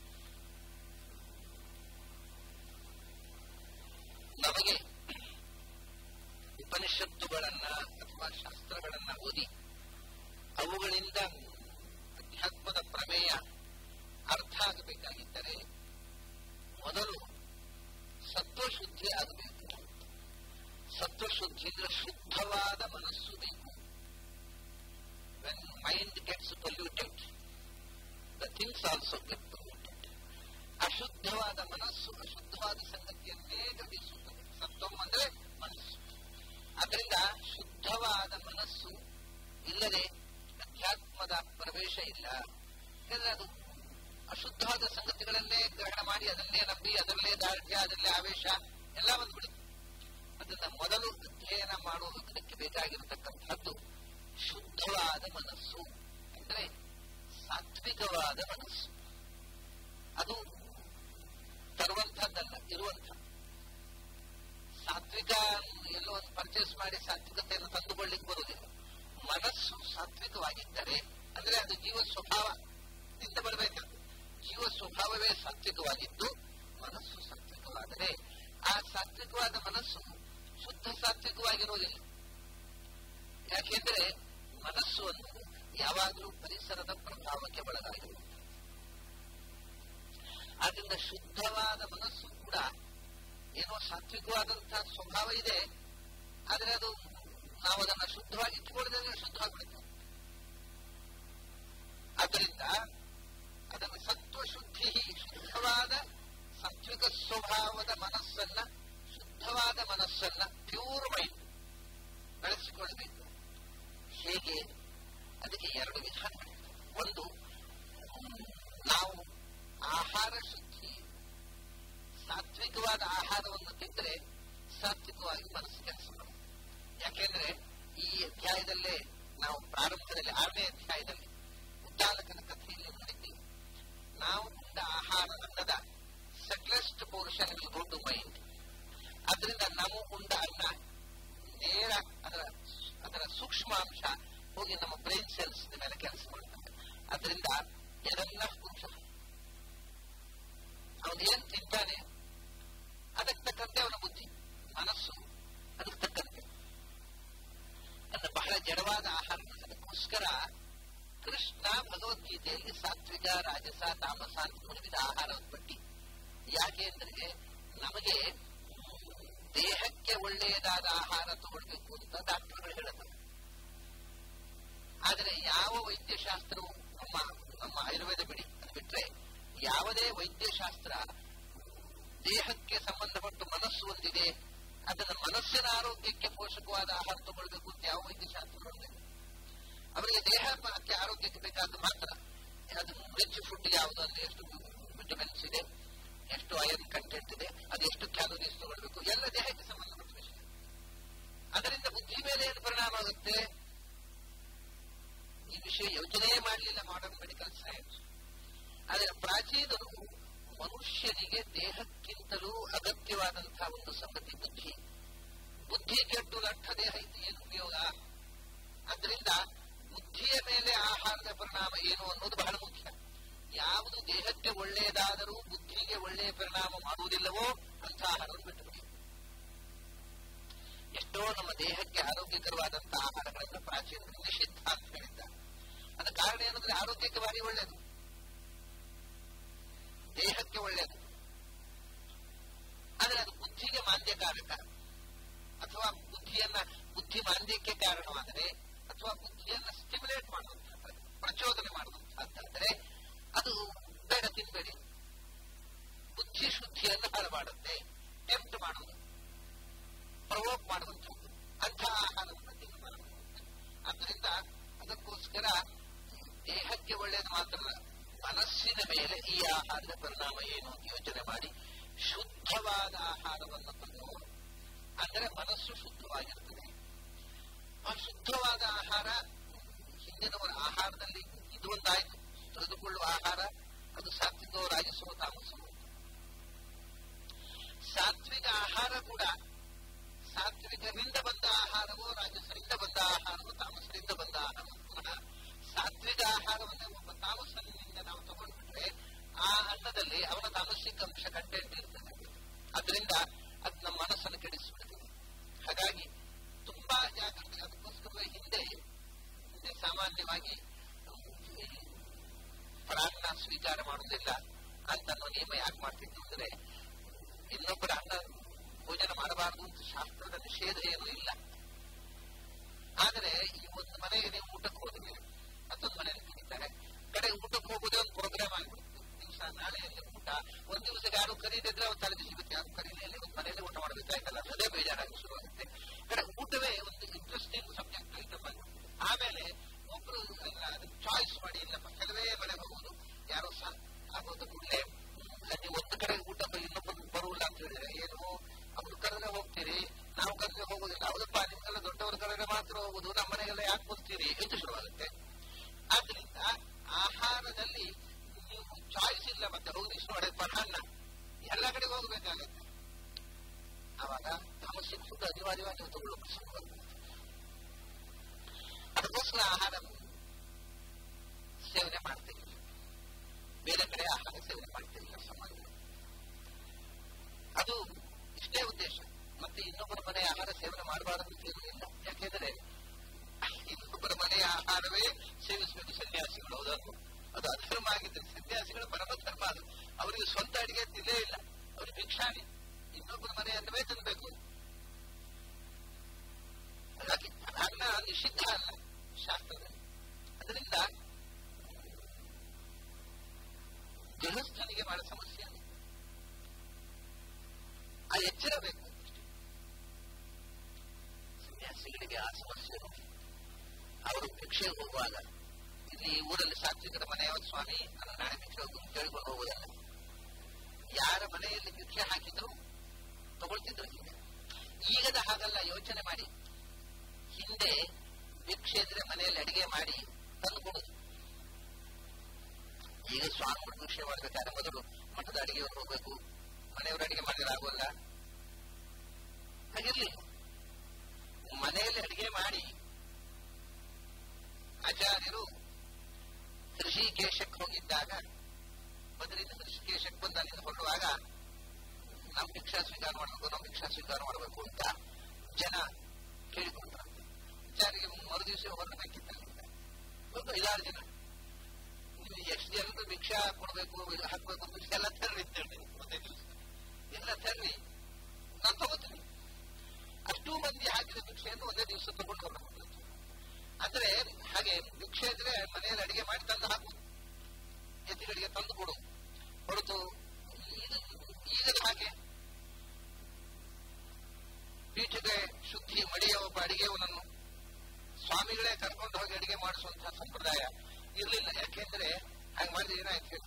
ನಮಗೆ ಉಪನಿಷತ್ತುಗಳನ್ನ ಅಥವಾ ಶಾಸ್ತ್ರಗಳನ್ನ ಓದಿ ಅವುಗಳಿಂದ ಅಧ್ಯಾತ್ಮದ ಪ್ರಮೇಯ ಅರ್ಥ ಆಗಬೇಕಾಗಿದ್ದರೆ ಮೊದಲು ಸತ್ವಶುದ್ಧಿ ಆಗಬೇಕು ಸತ್ವಶುದ್ಧಿ ಅಂದ್ರೆ ಶುದ್ಧವಾದ ಮನಸ್ಸು ಬೇಕು when mind gets polluted the things also get polluted ಅಶುದ್ಧವಾದ ಮನಸ್ಸು ಅಶುದ್ಧವಾದ ಸಂಗತಿಯನ್ನೇ ಗ್ರಹಿಸುತ್ತದೆ ಸತ್ವಂ ಅಂದ್ರೆ ಮನಸ್ಸು ಅದರಿಂದ ಶುದ್ಧವಾದ ಮನಸ್ಸು ಇಲ್ಲದೆ ಅಧ್ಯಾತ್ಮದ ಪ್ರವೇಶ ಇಲ್ಲ ಯಾಕಂದ್ರೆ ಅದು ಅಶುದ್ಧವಾದ ಸಂಗತಿಗಳನ್ನೇ ಗ್ರಹಣ ಮಾಡಿ ಅದನ್ನೇ ನಂಬಿ ಅದರಲ್ಲೇ ದಾರ್ಢ್ಯ ಅದರಲ್ಲೇ ಆವೇಶ ಎಲ್ಲ ಬಂದ್ಬಿಡುತ್ತೆ ಅದನ್ನ ಮೊದಲು ಅಧ್ಯಯನ ಮಾಡುವುದಕ್ಕೆ ಬೇಕಾಗಿರತಕ್ಕಂಥದ್ದು ಶುದ್ಧವಾದ ಮನಸ್ಸು ಅಂದ್ರೆ ಸಾತ್ವಿಕವಾದ ಮನಸ್ಸು ಅದು ತರುವಂಥದ್ದಲ್ಲ ಇರುವಂಥ ಸಾತ್ವಿಕ ಎಲ್ಲೋ ಒಂದು ಪರ್ಚೇಸ್ ಮಾಡಿ ಸಾತ್ವಿಕತೆಯನ್ನು ತಂದುಕೊಳ್ಳಿಕ್ಕೆ ಬರುವುದಿಲ್ಲ ಮನಸ್ಸು ಸಾತ್ವಿಕವಾಗಿದ್ದರೆ ಅಂದ್ರೆ ಅದು ಜೀವ ಸ್ವಭಾವ ಇಂದ ಬರಬೇಕು ಜೀವ ಸ್ವಭಾವವೇ ಸಾತ್ವಿಕವಾಗಿದ್ದು ಮನಸ್ಸು ಸಾತ್ವಿಕವಾದರೆ ಆ ಸಾತ್ವಿಕವಾದ ಮನಸ್ಸು ಶುದ್ಧ ಸಾತ್ವಿಕವಾಗಿರುವುದಿಲ್ಲ ಯಾಕೆಂದ್ರೆ ಮನಸ್ಸು ಅನ್ನೋದು ಯಾವಾಗಲೂ ಪರಿಸರದ ಪ್ರಭಾವಕ್ಕೆ ಒಳಗಾಗಿರುವುದು ಆದ್ರಿಂದ ಶುದ್ಧವಾದ ಮನಸ್ಸು ಕೂಡ ಏನೋ ಸಾತ್ವಿಕವಾದಂತಹ ಸ್ವಭಾವ ಇದೆ ಆದ್ರೆ ಅದು ನಾವು ಅದನ್ನ ಶುದ್ಧವಾಗಿ ಇಟ್ಟುಕೊಳ್ಳದೆ ಶುದ್ಧವಾಗಿಬಿಡುತ್ತೆ ಆದ್ದರಿಂದ ಅದನ್ನು ಸತ್ವಶುದ್ಧಿ ಶುದ್ಧವಾದ ಸಾತ್ವಿಕ ಸ್ವಭಾವದ ಮನಸ್ಸನ್ನ ಶುದ್ಧವಾದ ಮನಸ್ಸನ್ನ ಪ್ಯೂರ್ ಮೈಂಡ್ ಬೆಳೆಸಿಕೊಳ್ಬೇಕು ಹೇಗೆ ಅದಕ್ಕೆ ಎರಡು ವಿಧಾನಗಳಿವೆ ಒಂದು ನಾವು ಆಹಾರ ಶುದ್ಧಿ ಸಾತ್ವಿಕವಾದ ಆಹಾರವನ್ನು ತಿಂದರೆ ಸಾತ್ವಿಕವಾಗಿ ಮನಸ್ಸು ಕೆಲಸ ಮಾಡುತ್ತೆ ಯಾಕೆಂದ್ರೆ ಈ ಅಧ್ಯಾಯದಲ್ಲೇ ನಾವು ಪ್ರಾರಂಭದಲ್ಲಿ ಆರನೇ ಅಧ್ಯಾಯದಲ್ಲಿ ಉದ್ದಾಲಕನ ಕಥೆಯಲ್ಲಿ ನೋಡಿದ್ದೀವಿ ನಾವು ಉಂಡ ಆಹಾರ ಅನ್ನದ subtlest portion will go to mind ಅದರಿಂದ ನಾವು ಉಂಡ ಅನ್ನ ನೇರ ಅದರ ಅದರ ಸೂಕ್ಷ್ಮಾಂಶ ಹೋಗಿ ನಮ್ಮ ಬ್ರೈನ್ ಸೆಲ್ಸ್ ಮೇಲೆ ಕೆಲಸ ಮಾಡ್ತದೆ ಅದರಿಂದ ಎದನ್ನ ಪುರುಷ ಅವನು ಏನ್ ತಿಂತಾನೆ ಅದಕ್ಕೆ ತಕ್ಕಂತೆ ಅವನ ಬುದ್ಧಿ ಮನಸ್ಸು ಅದಕ್ಕೆ ತಕ್ಕಂತೆ ಅನ್ನ ಬಹಳ ಜಡವಾದ ಆಹಾರ ಅದಕ್ಕೋಸ್ಕರ ಕೃಷ್ಣ ಭಗವದ್ಗೀತೆಯಲ್ಲಿ ಸಾತ್ವಿಕ ರಾಜಸ ತಾಮಸ ಅಂತ ಮೂರು ವಿಧ ಆಹಾರದ ಪಟ್ಟಿ ಯಾಕೆ ಅಂದ್ರೆ ನಮಗೆ ದೇಹಕ್ಕೆ ಒಳ್ಳೆಯದಾದ ಆಹಾರ ತಗೊಳ್ಬೇಕು ಅಂತ ಡಾಕ್ಟರ್ಗಳು ಹೇಳುತ್ತಾರೆ ಆದರೆ ಯಾವ ವೈದ್ಯಶಾಸ್ತ್ರವು ನಮ್ಮ ನಮ್ಮ ಆಯುರ್ವೇದ ಬಿಡಿ ಅದು ಬಿಟ್ರೆ ಯಾವುದೇ ವೈದ್ಯಶಾಸ್ತ್ರ ದೇಹಕ್ಕೆ ಸಂಬಂಧಪಟ್ಟು ಮನಸ್ಸು ಒಂದಿದೆ ಅದನ್ನ ಮನಸ್ಸಿನ ಆರೋಗ್ಯಕ್ಕೆ ಪೋಷಕವಾದ ಆಹಾರ ತಗೊಳ್ಬೇಕು ಅಂತ ಯಾವ ವೈದ್ಯಶಾಸ್ತ್ರ ಅವರಿಗೆ ದೇಹಕ್ಕೆ ಆರೋಗ್ಯಕ್ಕೆ ಬೇಕಾದ ಮಾತ್ರ ಅದು ರಿಚ್ ಫುಡ್ ಯಾವುದಲ್ಲಿ ಎಷ್ಟು ವಿಟಮಿನ್ಸ್ ಇದೆ ಎಷ್ಟು ಐರನ್ ಕಂಟೆಂಟ್ ಇದೆ ಅದು ಎಷ್ಟು ಕ್ಯಾಲೋರೀಸ್ ತಗೊಳ್ಬೇಕು ಎಲ್ಲ ದೇಹಕ್ಕೆ ಸಂಬಂಧಪಟ್ಟ ವಿಷಯ ಅದರಿಂದ ಬುದ್ಧಿ ಮೇಲೆ ಏನು ಪರಿಣಾಮ ಆಗುತ್ತೆ ಈ ವಿಷಯ ಯೋಚನೆ ಮಾಡಲಿಲ್ಲ ಮಾಡರ್ನ್ ಮೆಡಿಕಲ್ ಸೈನ್ಸ್ ಆದರೆ ಪ್ರಾಚೀನರು ಮನುಷ್ಯನಿಗೆ ದೇಹಕ್ಕಿಂತಲೂ ಅಗತ್ಯವಾದಂತಹ ಒಂದು ಸಂಗತಿ ಬುದ್ಧಿ ಬುದ್ಧಿ ಕೆಟ್ಟು ಲಟ್ಟ ದೇಹ ಇದ್ದು ಏನು ಉಪಯೋಗ ಅದರಿಂದ ಬುದ್ಧಿಯ ಮೇಲೆ ಆಹಾರದ ಪರಿಣಾಮ ಏನು ಅನ್ನೋದು ಬಹಳ ಮುಖ್ಯ ಯಾವುದು ದೇಹಕ್ಕೆ ಒಳ್ಳೆಯದಾದರೂ ಬುದ್ಧಿಗೆ ಒಳ್ಳೆಯ ಪರಿಣಾಮ ಮಾಡುವುದಿಲ್ಲವೋ ಅಂತ ಆಹಾರವನ್ನು ಬಿಟ್ಟುಬಿಡಿ ಎಷ್ಟೋ ನಮ್ಮ ದೇಹಕ್ಕೆ ಆರೋಗ್ಯಕರವಾದಂತಹ ಆಹಾರಗಳನ್ನು ಪ್ರಾಚೀನರು ನಿಷಿದ್ಧ ಅಂತ ಹೇಳಿದ್ದಾರೆ ಅದ ಕಾರಣ ಏನಂದ್ರೆ ಆರೋಗ್ಯಕ್ಕೆ ಭಾರಿ ಒಳ್ಳೆಯದು ದೇಹಕ್ಕೆ ಒಳ್ಳೆಯದು ಆದರೆ ಅದು ಬುದ್ಧಿಗೆ ಮಾಂದ್ಯಕಾರಕ ಅಥವಾ ಬುದ್ಧಿಯನ್ನ ಬುದ್ಧಿ ಮಾಂದ್ಯಕ್ಕೆ ಕಾರಣವಾದರೆ ಅಥವಾ ಬುದ್ಧಿಯನ್ನ ಸ್ಟಿಮ್ಯುಲೇಟ್ ಮಾಡುವಂತಹದ್ದು ಪ್ರಚೋದನೆ ಮಾಡುವಂತಹದ್ದಾದರೆ ಅದು ಬೇಡ ತಿನ್ಬೇಡಿ ಬುದ್ಧಿ ಶುದ್ಧಿಯನ್ನು ಹಾಳು ಮಾಡುತ್ತೆ ಟೆಂಪ್ಟ್ ಮಾಡುವುದು ಪ್ರವೋಕ್ ಮಾಡುವಂಥದ್ದು ಅಂತಹ ಆಹಾರವನ್ನು ತಿನ್ನಬಾರದು ಆದ್ದರಿಂದ ಅದಕ್ಕೋಸ್ಕರ ದೇಹಕ್ಕೆ ಒಳ್ಳೆಯದು ಮಾತ್ರ ಅಲ್ಲ ಮನಸ್ಸಿನ ಮೇಲೆ ಈ ಆಹಾರದ ಪರಿಣಾಮ ಏನು ಅಂತ ಯೋಚನೆ ಮಾಡಿ ಶುದ್ಧವಾದ ಆಹಾರವನ್ನು ತಗೋ ಅಂದರೆ ಮನಸ್ಸು ಶುದ್ಧವಾಗಿರ್ತದೆ ಆ ಶುದ್ಧವಾದ ಆಹಾರ ಹಿಂದಿನವರ ಆಹಾರದಲ್ಲಿ ಇದು ಒಂದಾಯ್ತು ತೆಗೆದುಕೊಳ್ಳುವ ಆಹಾರ ಅದು ಸಾತ್ವಿಕವೋ ರಾಜಸವೋ ತಾಮಸವೋ ಸಾತ್ವಿಕ ಆಹಾರ ಕೂಡ ಸಾತ್ವಿಕರಿಂದ ಬಂದ ಆಹಾರವೋ ರಾಜಸರಿಂದ ಬಂದ ಆಹಾರವೋ ತಾಮಸರಿಂದ ಬಂದ ಆಹಾರವೋ ಪುನಃ ಸಾತ್ವಿಕ ಆಹಾರವನ್ನು ಒಬ್ಬ ತಾಮಸನಿಂದ ನಾವು ತಗೊಂಡ್ಬಿಟ್ರೆ ಆ ಅನ್ನದಲ್ಲಿ ಅವನ ತಾಮಸಿಕ ಅಂಶ ಕಂಟೆಂಟ್ ಇರ್ತದೆ ಅದರಿಂದ ಅದು ನಮ್ಮ ಮನಸ್ಸನ್ನು ಕೆಡಿಸಿಬಿಡ್ತದೆ ಹಾಗಾಗಿ ತುಂಬಾ ಜಾಗ್ರತೆ ಅದಕ್ಕೋಸ್ಕರ ಹಿಂದೆ ಹಿಂದೆ ಸಾಮಾನ್ಯವಾಗಿ ಪ್ರಾಣ ಸ್ವೀಕಾರ ಮಾಡುವುದಿಲ್ಲ ಅಂತ ನಿಯಮ ಯಾಕೆ ಮಾಡ್ತಿದ್ದು ಅಂದ್ರೆ ಇನ್ನೊಬ್ಬರ ಅನ್ನ ಭೋಜನ ಮಾಡಬಾರದು ಅಂತ ಶಾಸ್ತ್ರದ ನಿಷೇಧ ಏನೂ ಇಲ್ಲ ಆದರೆ ಈ ಒಂದು ಮನೆಗೆ ನೀವು ಊಟಕ್ಕೆ ಹೋದ್ರೆ ಮತ್ತೊಂದು ಮನೆಯಲ್ಲಿ ತಿಂತಾರೆ ಕಡೆ ಊಟಕ್ಕೆ ಹೋಗೋದೇ ಒಂದು ಪ್ರೋಗ್ರಾಮ್ ಆಗಿಬಿಡುತ್ತೆ ದಿವಸ ನಾಳೆಯಲ್ಲಿ ಊಟ ಒಂದ್ ದಿವಸ ಯಾರು ಕರೀದಿದ್ರೆ ಅವ್ರು ತಲೆ ಬಿಸಿಗುತ್ತೆ ಯಾರು ಕರೀಲಿಲ್ಲ ಒಂದು ಮನೆಯಲ್ಲಿ ಊಟ ಮಾಡಬೇಕಾಯ್ತಲ್ಲ ಅದೇ ಬೇಜಾರಾಗಿ ಶುರುವಾಗುತ್ತೆ ಕಡೆ ಊಟವೇ ಒಂದು ಇಂಟ್ರೆಸ್ಟಿಂಗ್ ಸಬ್ಜೆಕ್ಟ್ ಐಟಮ್ ಆಗಿಬಿಡುತ್ತೆ ಆಮೇಲೆ ಒಬ್ರು ಚಾಯ್ಸ್ ಮಾಡಿ ಇಲ್ಲಪ್ಪ ಕೆಲವೇ ಮನೆ ಹೋಗುದು ಯಾರೋ ಸಹ ಆಗೋದು ಕೂಡಲೇ ನೀವು ಒಂದು ಕಡೆ ಊಟ ಇನ್ನೊಬ್ಬರು ಬರುವುದಿಲ್ಲ ಅಂತ ಹೇಳಿದ್ರೆ ಏನು ಅವ್ರು ಕರೆದ್ರೆ ಹೋಗ್ತೀರಿ ನಾವು ಕರೆದ್ರೆ ಹೋಗುದಿಲ್ಲ ಹೌದಪ್ಪ ನಿಮ್ಗೆಲ್ಲ ದೊಡ್ಡವರ ಕರೆದ್ರೆ ಮಾತ್ರ ಹೋಗುದು ನಮ್ಮ ಮನೆಗೆಲ್ಲ ಯಾಕೆ ಬರ್ತೀರಿ ಎಂದು ಶುರುವಾಗುತ್ತೆ ಆದ್ರಿಂದ ಆಹಾರದಲ್ಲಿ ನೀವು ಚಾಯ್ಸ್ ಇಲ್ಲ ಮತ್ತೆ ಹೋಗಿ ಇಷ್ಟು ಮಾಡಪ್ಪ ಅನ್ನ ಎಲ್ಲ ಕಡೆಗೆ ಹೋಗಬೇಕಾಗುತ್ತೆ ಆವಾಗ ಸಮಸ್ಯೆ ಫುಡ್ ಅನಿವಾರ್ಯವಾಗಿ ತಗೊಳ್ಳುವ ಪ್ರಸಂಗ ಬರ್ತದೆ ಅದಕ್ಕೋಸ್ಕರ ಆಹಾರ ಸೇವನೆ ಮಾಡ್ತಿರ್ಲಿಲ್ಲ ಬೇರೆ ಕಡೆ ಆಹಾರ ಸೇವನೆ ಮಾಡ್ತಿರ್ಲಿಲ್ಲ ಸಮಾಜದಲ್ಲಿ ಅದು ಇಷ್ಟೇ ಉದ್ದೇಶ ಮತ್ತೆ ಇನ್ನೊಬ್ಬರ ಮನೆ ಆಹಾರ ಸೇವನೆ ಮಾಡಬಾರದು ಅಂತ ಇಲ್ಲ ಯಾಕೆಂದ್ರೆ ಇನ್ನೊಬ್ಬರ ಮನೆಯ ಆಹಾರವೇ ಸೇವಿಸಬೇಕು ಸನ್ಯಾಸಿಗಳು ಹೌದನ್ನು ಅದು ಅಧರ್ಮ ಆಗಿದ್ರೆ ಸನ್ಯಾಸಿಗಳ ಪರಮ ಧರ್ಮ ಅದು ಅವರಿಗೆ ಸ್ವಂತ ಅಡಿಗೆ ತಿನ್ನಲೇ ಇಲ್ಲ ಅವ್ರಿಗೆ ಭಿಕ್ಷಾಣಿ ಇನ್ನೊಬ್ಬರ ಮನೆ ಅನ್ನವೇ ತಿನ್ಬೇಕು ಹಾಗಾಗಿ ಅನ್ನ ನಿಷಿದ್ಧ ಅಲ್ಲ ಶಾಸ್ತ್ರದಲ್ಲಿ ಅದರಿಂದ ಗೃಹಸ್ಥನಿಗೆ ಬಹಳ ಸಮಸ್ಯೆ ಆಗುತ್ತೆ ಆ ಎಚ್ಚರ ಬೇಕು ಸನ್ಯಾಸಿಗಳಿಗೆ ಆ ಸಮಸ್ಯೆ ಅವರು ಭಿಕ್ಷೆಗೆ ಹೋಗುವಾಗ ಇಲ್ಲಿ ಊರಲ್ಲಿ ಸಾತ್ವಿಕರ ಮನೆಯ ಸ್ವಾಮಿ ನಾನು ನಾಳೆ ಭಿಕ್ಷೆ ಹೋಗು ಕೇಳಿಕೊಂಡು ಹೋಗುವುದಲ್ಲ ಯಾರ ಮನೆಯಲ್ಲಿ ಭಿಕ್ಷೆ ಹಾಕಿದ್ರು ತಗೊಳ್ತಿದ್ರು ಹಿಂದೆ ಈಗದ ಹಾಗಲ್ಲ ಯೋಚನೆ ಮಾಡಿ ಹಿಂದೆ ಭಿಕ್ಷೆ ಇದ್ರೆ ಮನೆಯಲ್ಲಿ ಅಡಿಗೆ ಮಾಡಿ ತಂದು ಕೊಡುದು ಈಗ ಸ್ವಾಮಿಗಳು ಭಿಕ್ಷೆ ಮಾಡಬೇಕಾದ್ರೆ ಮೊದಲು ಮಠದ ಅಡಿಗೆಯವರು ಹೋಗ್ಬೇಕು ಮನೆಯವರು ಅಡಿಗೆ ಮಾಡಿದ್ರೆ ಆಗೋಲ್ಲ ಹಾಗಿರ್ಲಿ ಮನೆಯಲ್ಲಿ ಅಡಿಗೆ ಮಾಡಿ ಆಚಾರ್ಯರು ಋಷಿಕೇಶಕ್ಕೆ ಹೋಗಿದ್ದಾಗ ಬದಲಿಂದ ಋಷಿಕೇಶಕ್ಕೆ ಬಂದು ಅಲ್ಲಿಂದ ಹೊರಡುವಾಗ ನಮ್ ಭಿಕ್ಷಾ ಸ್ವೀಕಾರ ಮಾಡಬೇಕು ನಮ್ ಭಿಕ್ಷಾ ಸ್ವೀಕಾರ ಮಾಡಬೇಕು ಅಂತ ಜನ ಕೇಳಿಕೊಂಡ್ರಂತೆ ಆಚಾರ್ಯಗೆ ಮರು ದಿವಸ ಹೊರಡಬೇಕಿತ್ತಲ್ಲಿಂದ ಒಂದು ಐದಾರು ಜನ ನೀವು ಎಷ್ಟು ಜನರು ಭಿಕ್ಷಾ ಕೊಡಬೇಕು ಹಾಕ್ಬೇಕು ಅಂತ ಎಲ್ಲ ತರ್ರಿ ಅಂತೇಳಿ ಒಂದೇ ದಿವಸ ಎಲ್ಲ ತರ್ರಿ ನಾನು ತಗೋತೀನಿ ಅಷ್ಟೂ ಮಂದಿ ಹಾಕಿದ ಭಿಕ್ಷೆಯನ್ನು ಒಂದೇ ದಿವಸ ತಗೊಂಡು ಹೊರಡಬಹುದು ಅಂದ್ರೆ ಹಾಗೆ ಭಿಕ್ಷೆ ಇದ್ರೆ ಮನೆಯಲ್ಲಿ ಅಡಿಗೆ ಮಾಡಿ ತಂದು ಹಾಕುದು ಎತ್ತಿಗಳಿಗೆ ತಂದು ಕೊಡು ಹೊರತು ಇದು ಈಗದ ಹಾಗೆ ಸ್ವಾಮಿಗಳೇ ಕರ್ಕೊಂಡು ಹೋಗಿ ಅಡಿಗೆ ಮಾಡಿಸುವಂತಹ ಸಂಪ್ರದಾಯ ಇರಲಿಲ್ಲ ಯಾಕೆಂದ್ರೆ ಹಾಗೆ ಮಾಡಿದ್ರೆ ಏನಾಯ್ತು ಹೇಳಿ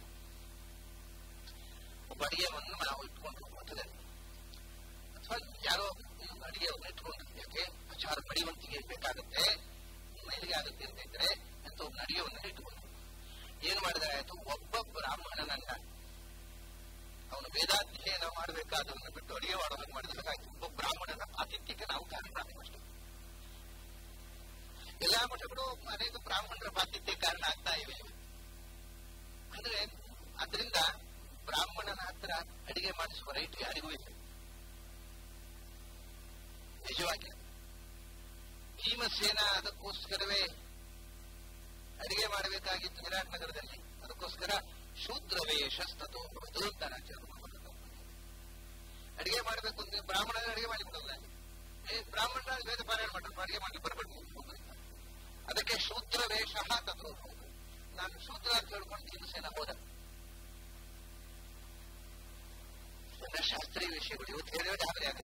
ಒಬ್ಬ ಅಡಿಗೆವನ್ನು ನಾವು ಇಟ್ಕೊಂಡು ಮಠದಲ್ಲಿ ಅಥವಾ ಯಾರೋ ಅಡಿಗೆಯನ್ನು ಇಟ್ಕೊಂಡು ಯಾಕೆ ಆಚಾರ ಪಡಿವಂತಿಗೆ ಬೇಕಾಗುತ್ತೆ ಮೈಲಿಗೆ ಆಗುತ್ತೆ ಅಂತ ಇದ್ರೆ ಅಂತ ಒಂದು ಅಡಿಗೆವನ್ನು ಇಟ್ಕೊಂಡು ಏನ್ ಮಾಡಿದ್ರೆ ಆಯ್ತು ಒಬ್ಬ ಬ್ರಾಹ್ಮಣನನ್ನ ಅವನು ವೇದಾಧ್ಯಯನ ಮಾಡಬೇಕಾದವನ್ನ ಬಿಟ್ಟು ಅಡಿಗೆ ಮಾಡೋದಕ್ಕೆ ಮಾಡಿದ್ರೆ ಆಯ್ತು ಒಬ್ಬ ಬ್ರಾಹ್ಮಣನ ಆತಿಥ್ಯಕ್ಕೆ ನಾವು ಕಾರಣ ಅಷ್ಟೇ ಎಲ್ಲಾ ಮಠಗಳು ಅನೇಕ ಬ್ರಾಹ್ಮಣರ ಪಾತಿಥ್ಯ ಕಾರಣ ಆಗ್ತಾ ಇವೆ ಅಂದ್ರೆ ಅದರಿಂದ ಬ್ರಾಹ್ಮಣನ ಹತ್ರ ಅಡಿಗೆ ಮಾಡಿಸುವ ರೈಟ್ ಯಾರಿಗೂ ಇಲ್ಲ ನಿಜವಾಗಿ ಭೀಮಸೇನ ಅದಕ್ಕೋಸ್ಕರವೇ ಅಡಿಗೆ ಮಾಡಬೇಕಾಗಿತ್ತು ವಿರಾಟ್ ನಗರದಲ್ಲಿ ಅದಕ್ಕೋಸ್ಕರ ಶೂದ್ರ ವೇಷಸ್ತೋ ಅಡಿಗೆ ಮಾಡಬೇಕು ಅಂದ್ರೆ ಬ್ರಾಹ್ಮಣ ಅಡಿಗೆ ಮಾಡಿಬಿಡಲ್ಲ ಏ ಬ್ರಾಹ್ಮಣ ವೇದ ಪಾರಾಯಣ ಮಾಡ್ತಾರೆ ಅಡಿಗೆ ಮಾಡಿ ಬರಬೇಕು ಅದಕ್ಕೆ ಶೂದ್ರ ವೇಷ ತದ್ರು ನಾನು ಶೂದ್ರ ಅಂತ ಹೇಳ್ಕೊಂಡು ಭೀಮಸೇನ ಹೋದ ಶಾಸ್ತ್ರೀಯ ವಿಷಯಗಳು ಇವತ್ತು ಹೇಳಿದ್ರೆ ಆದರೆ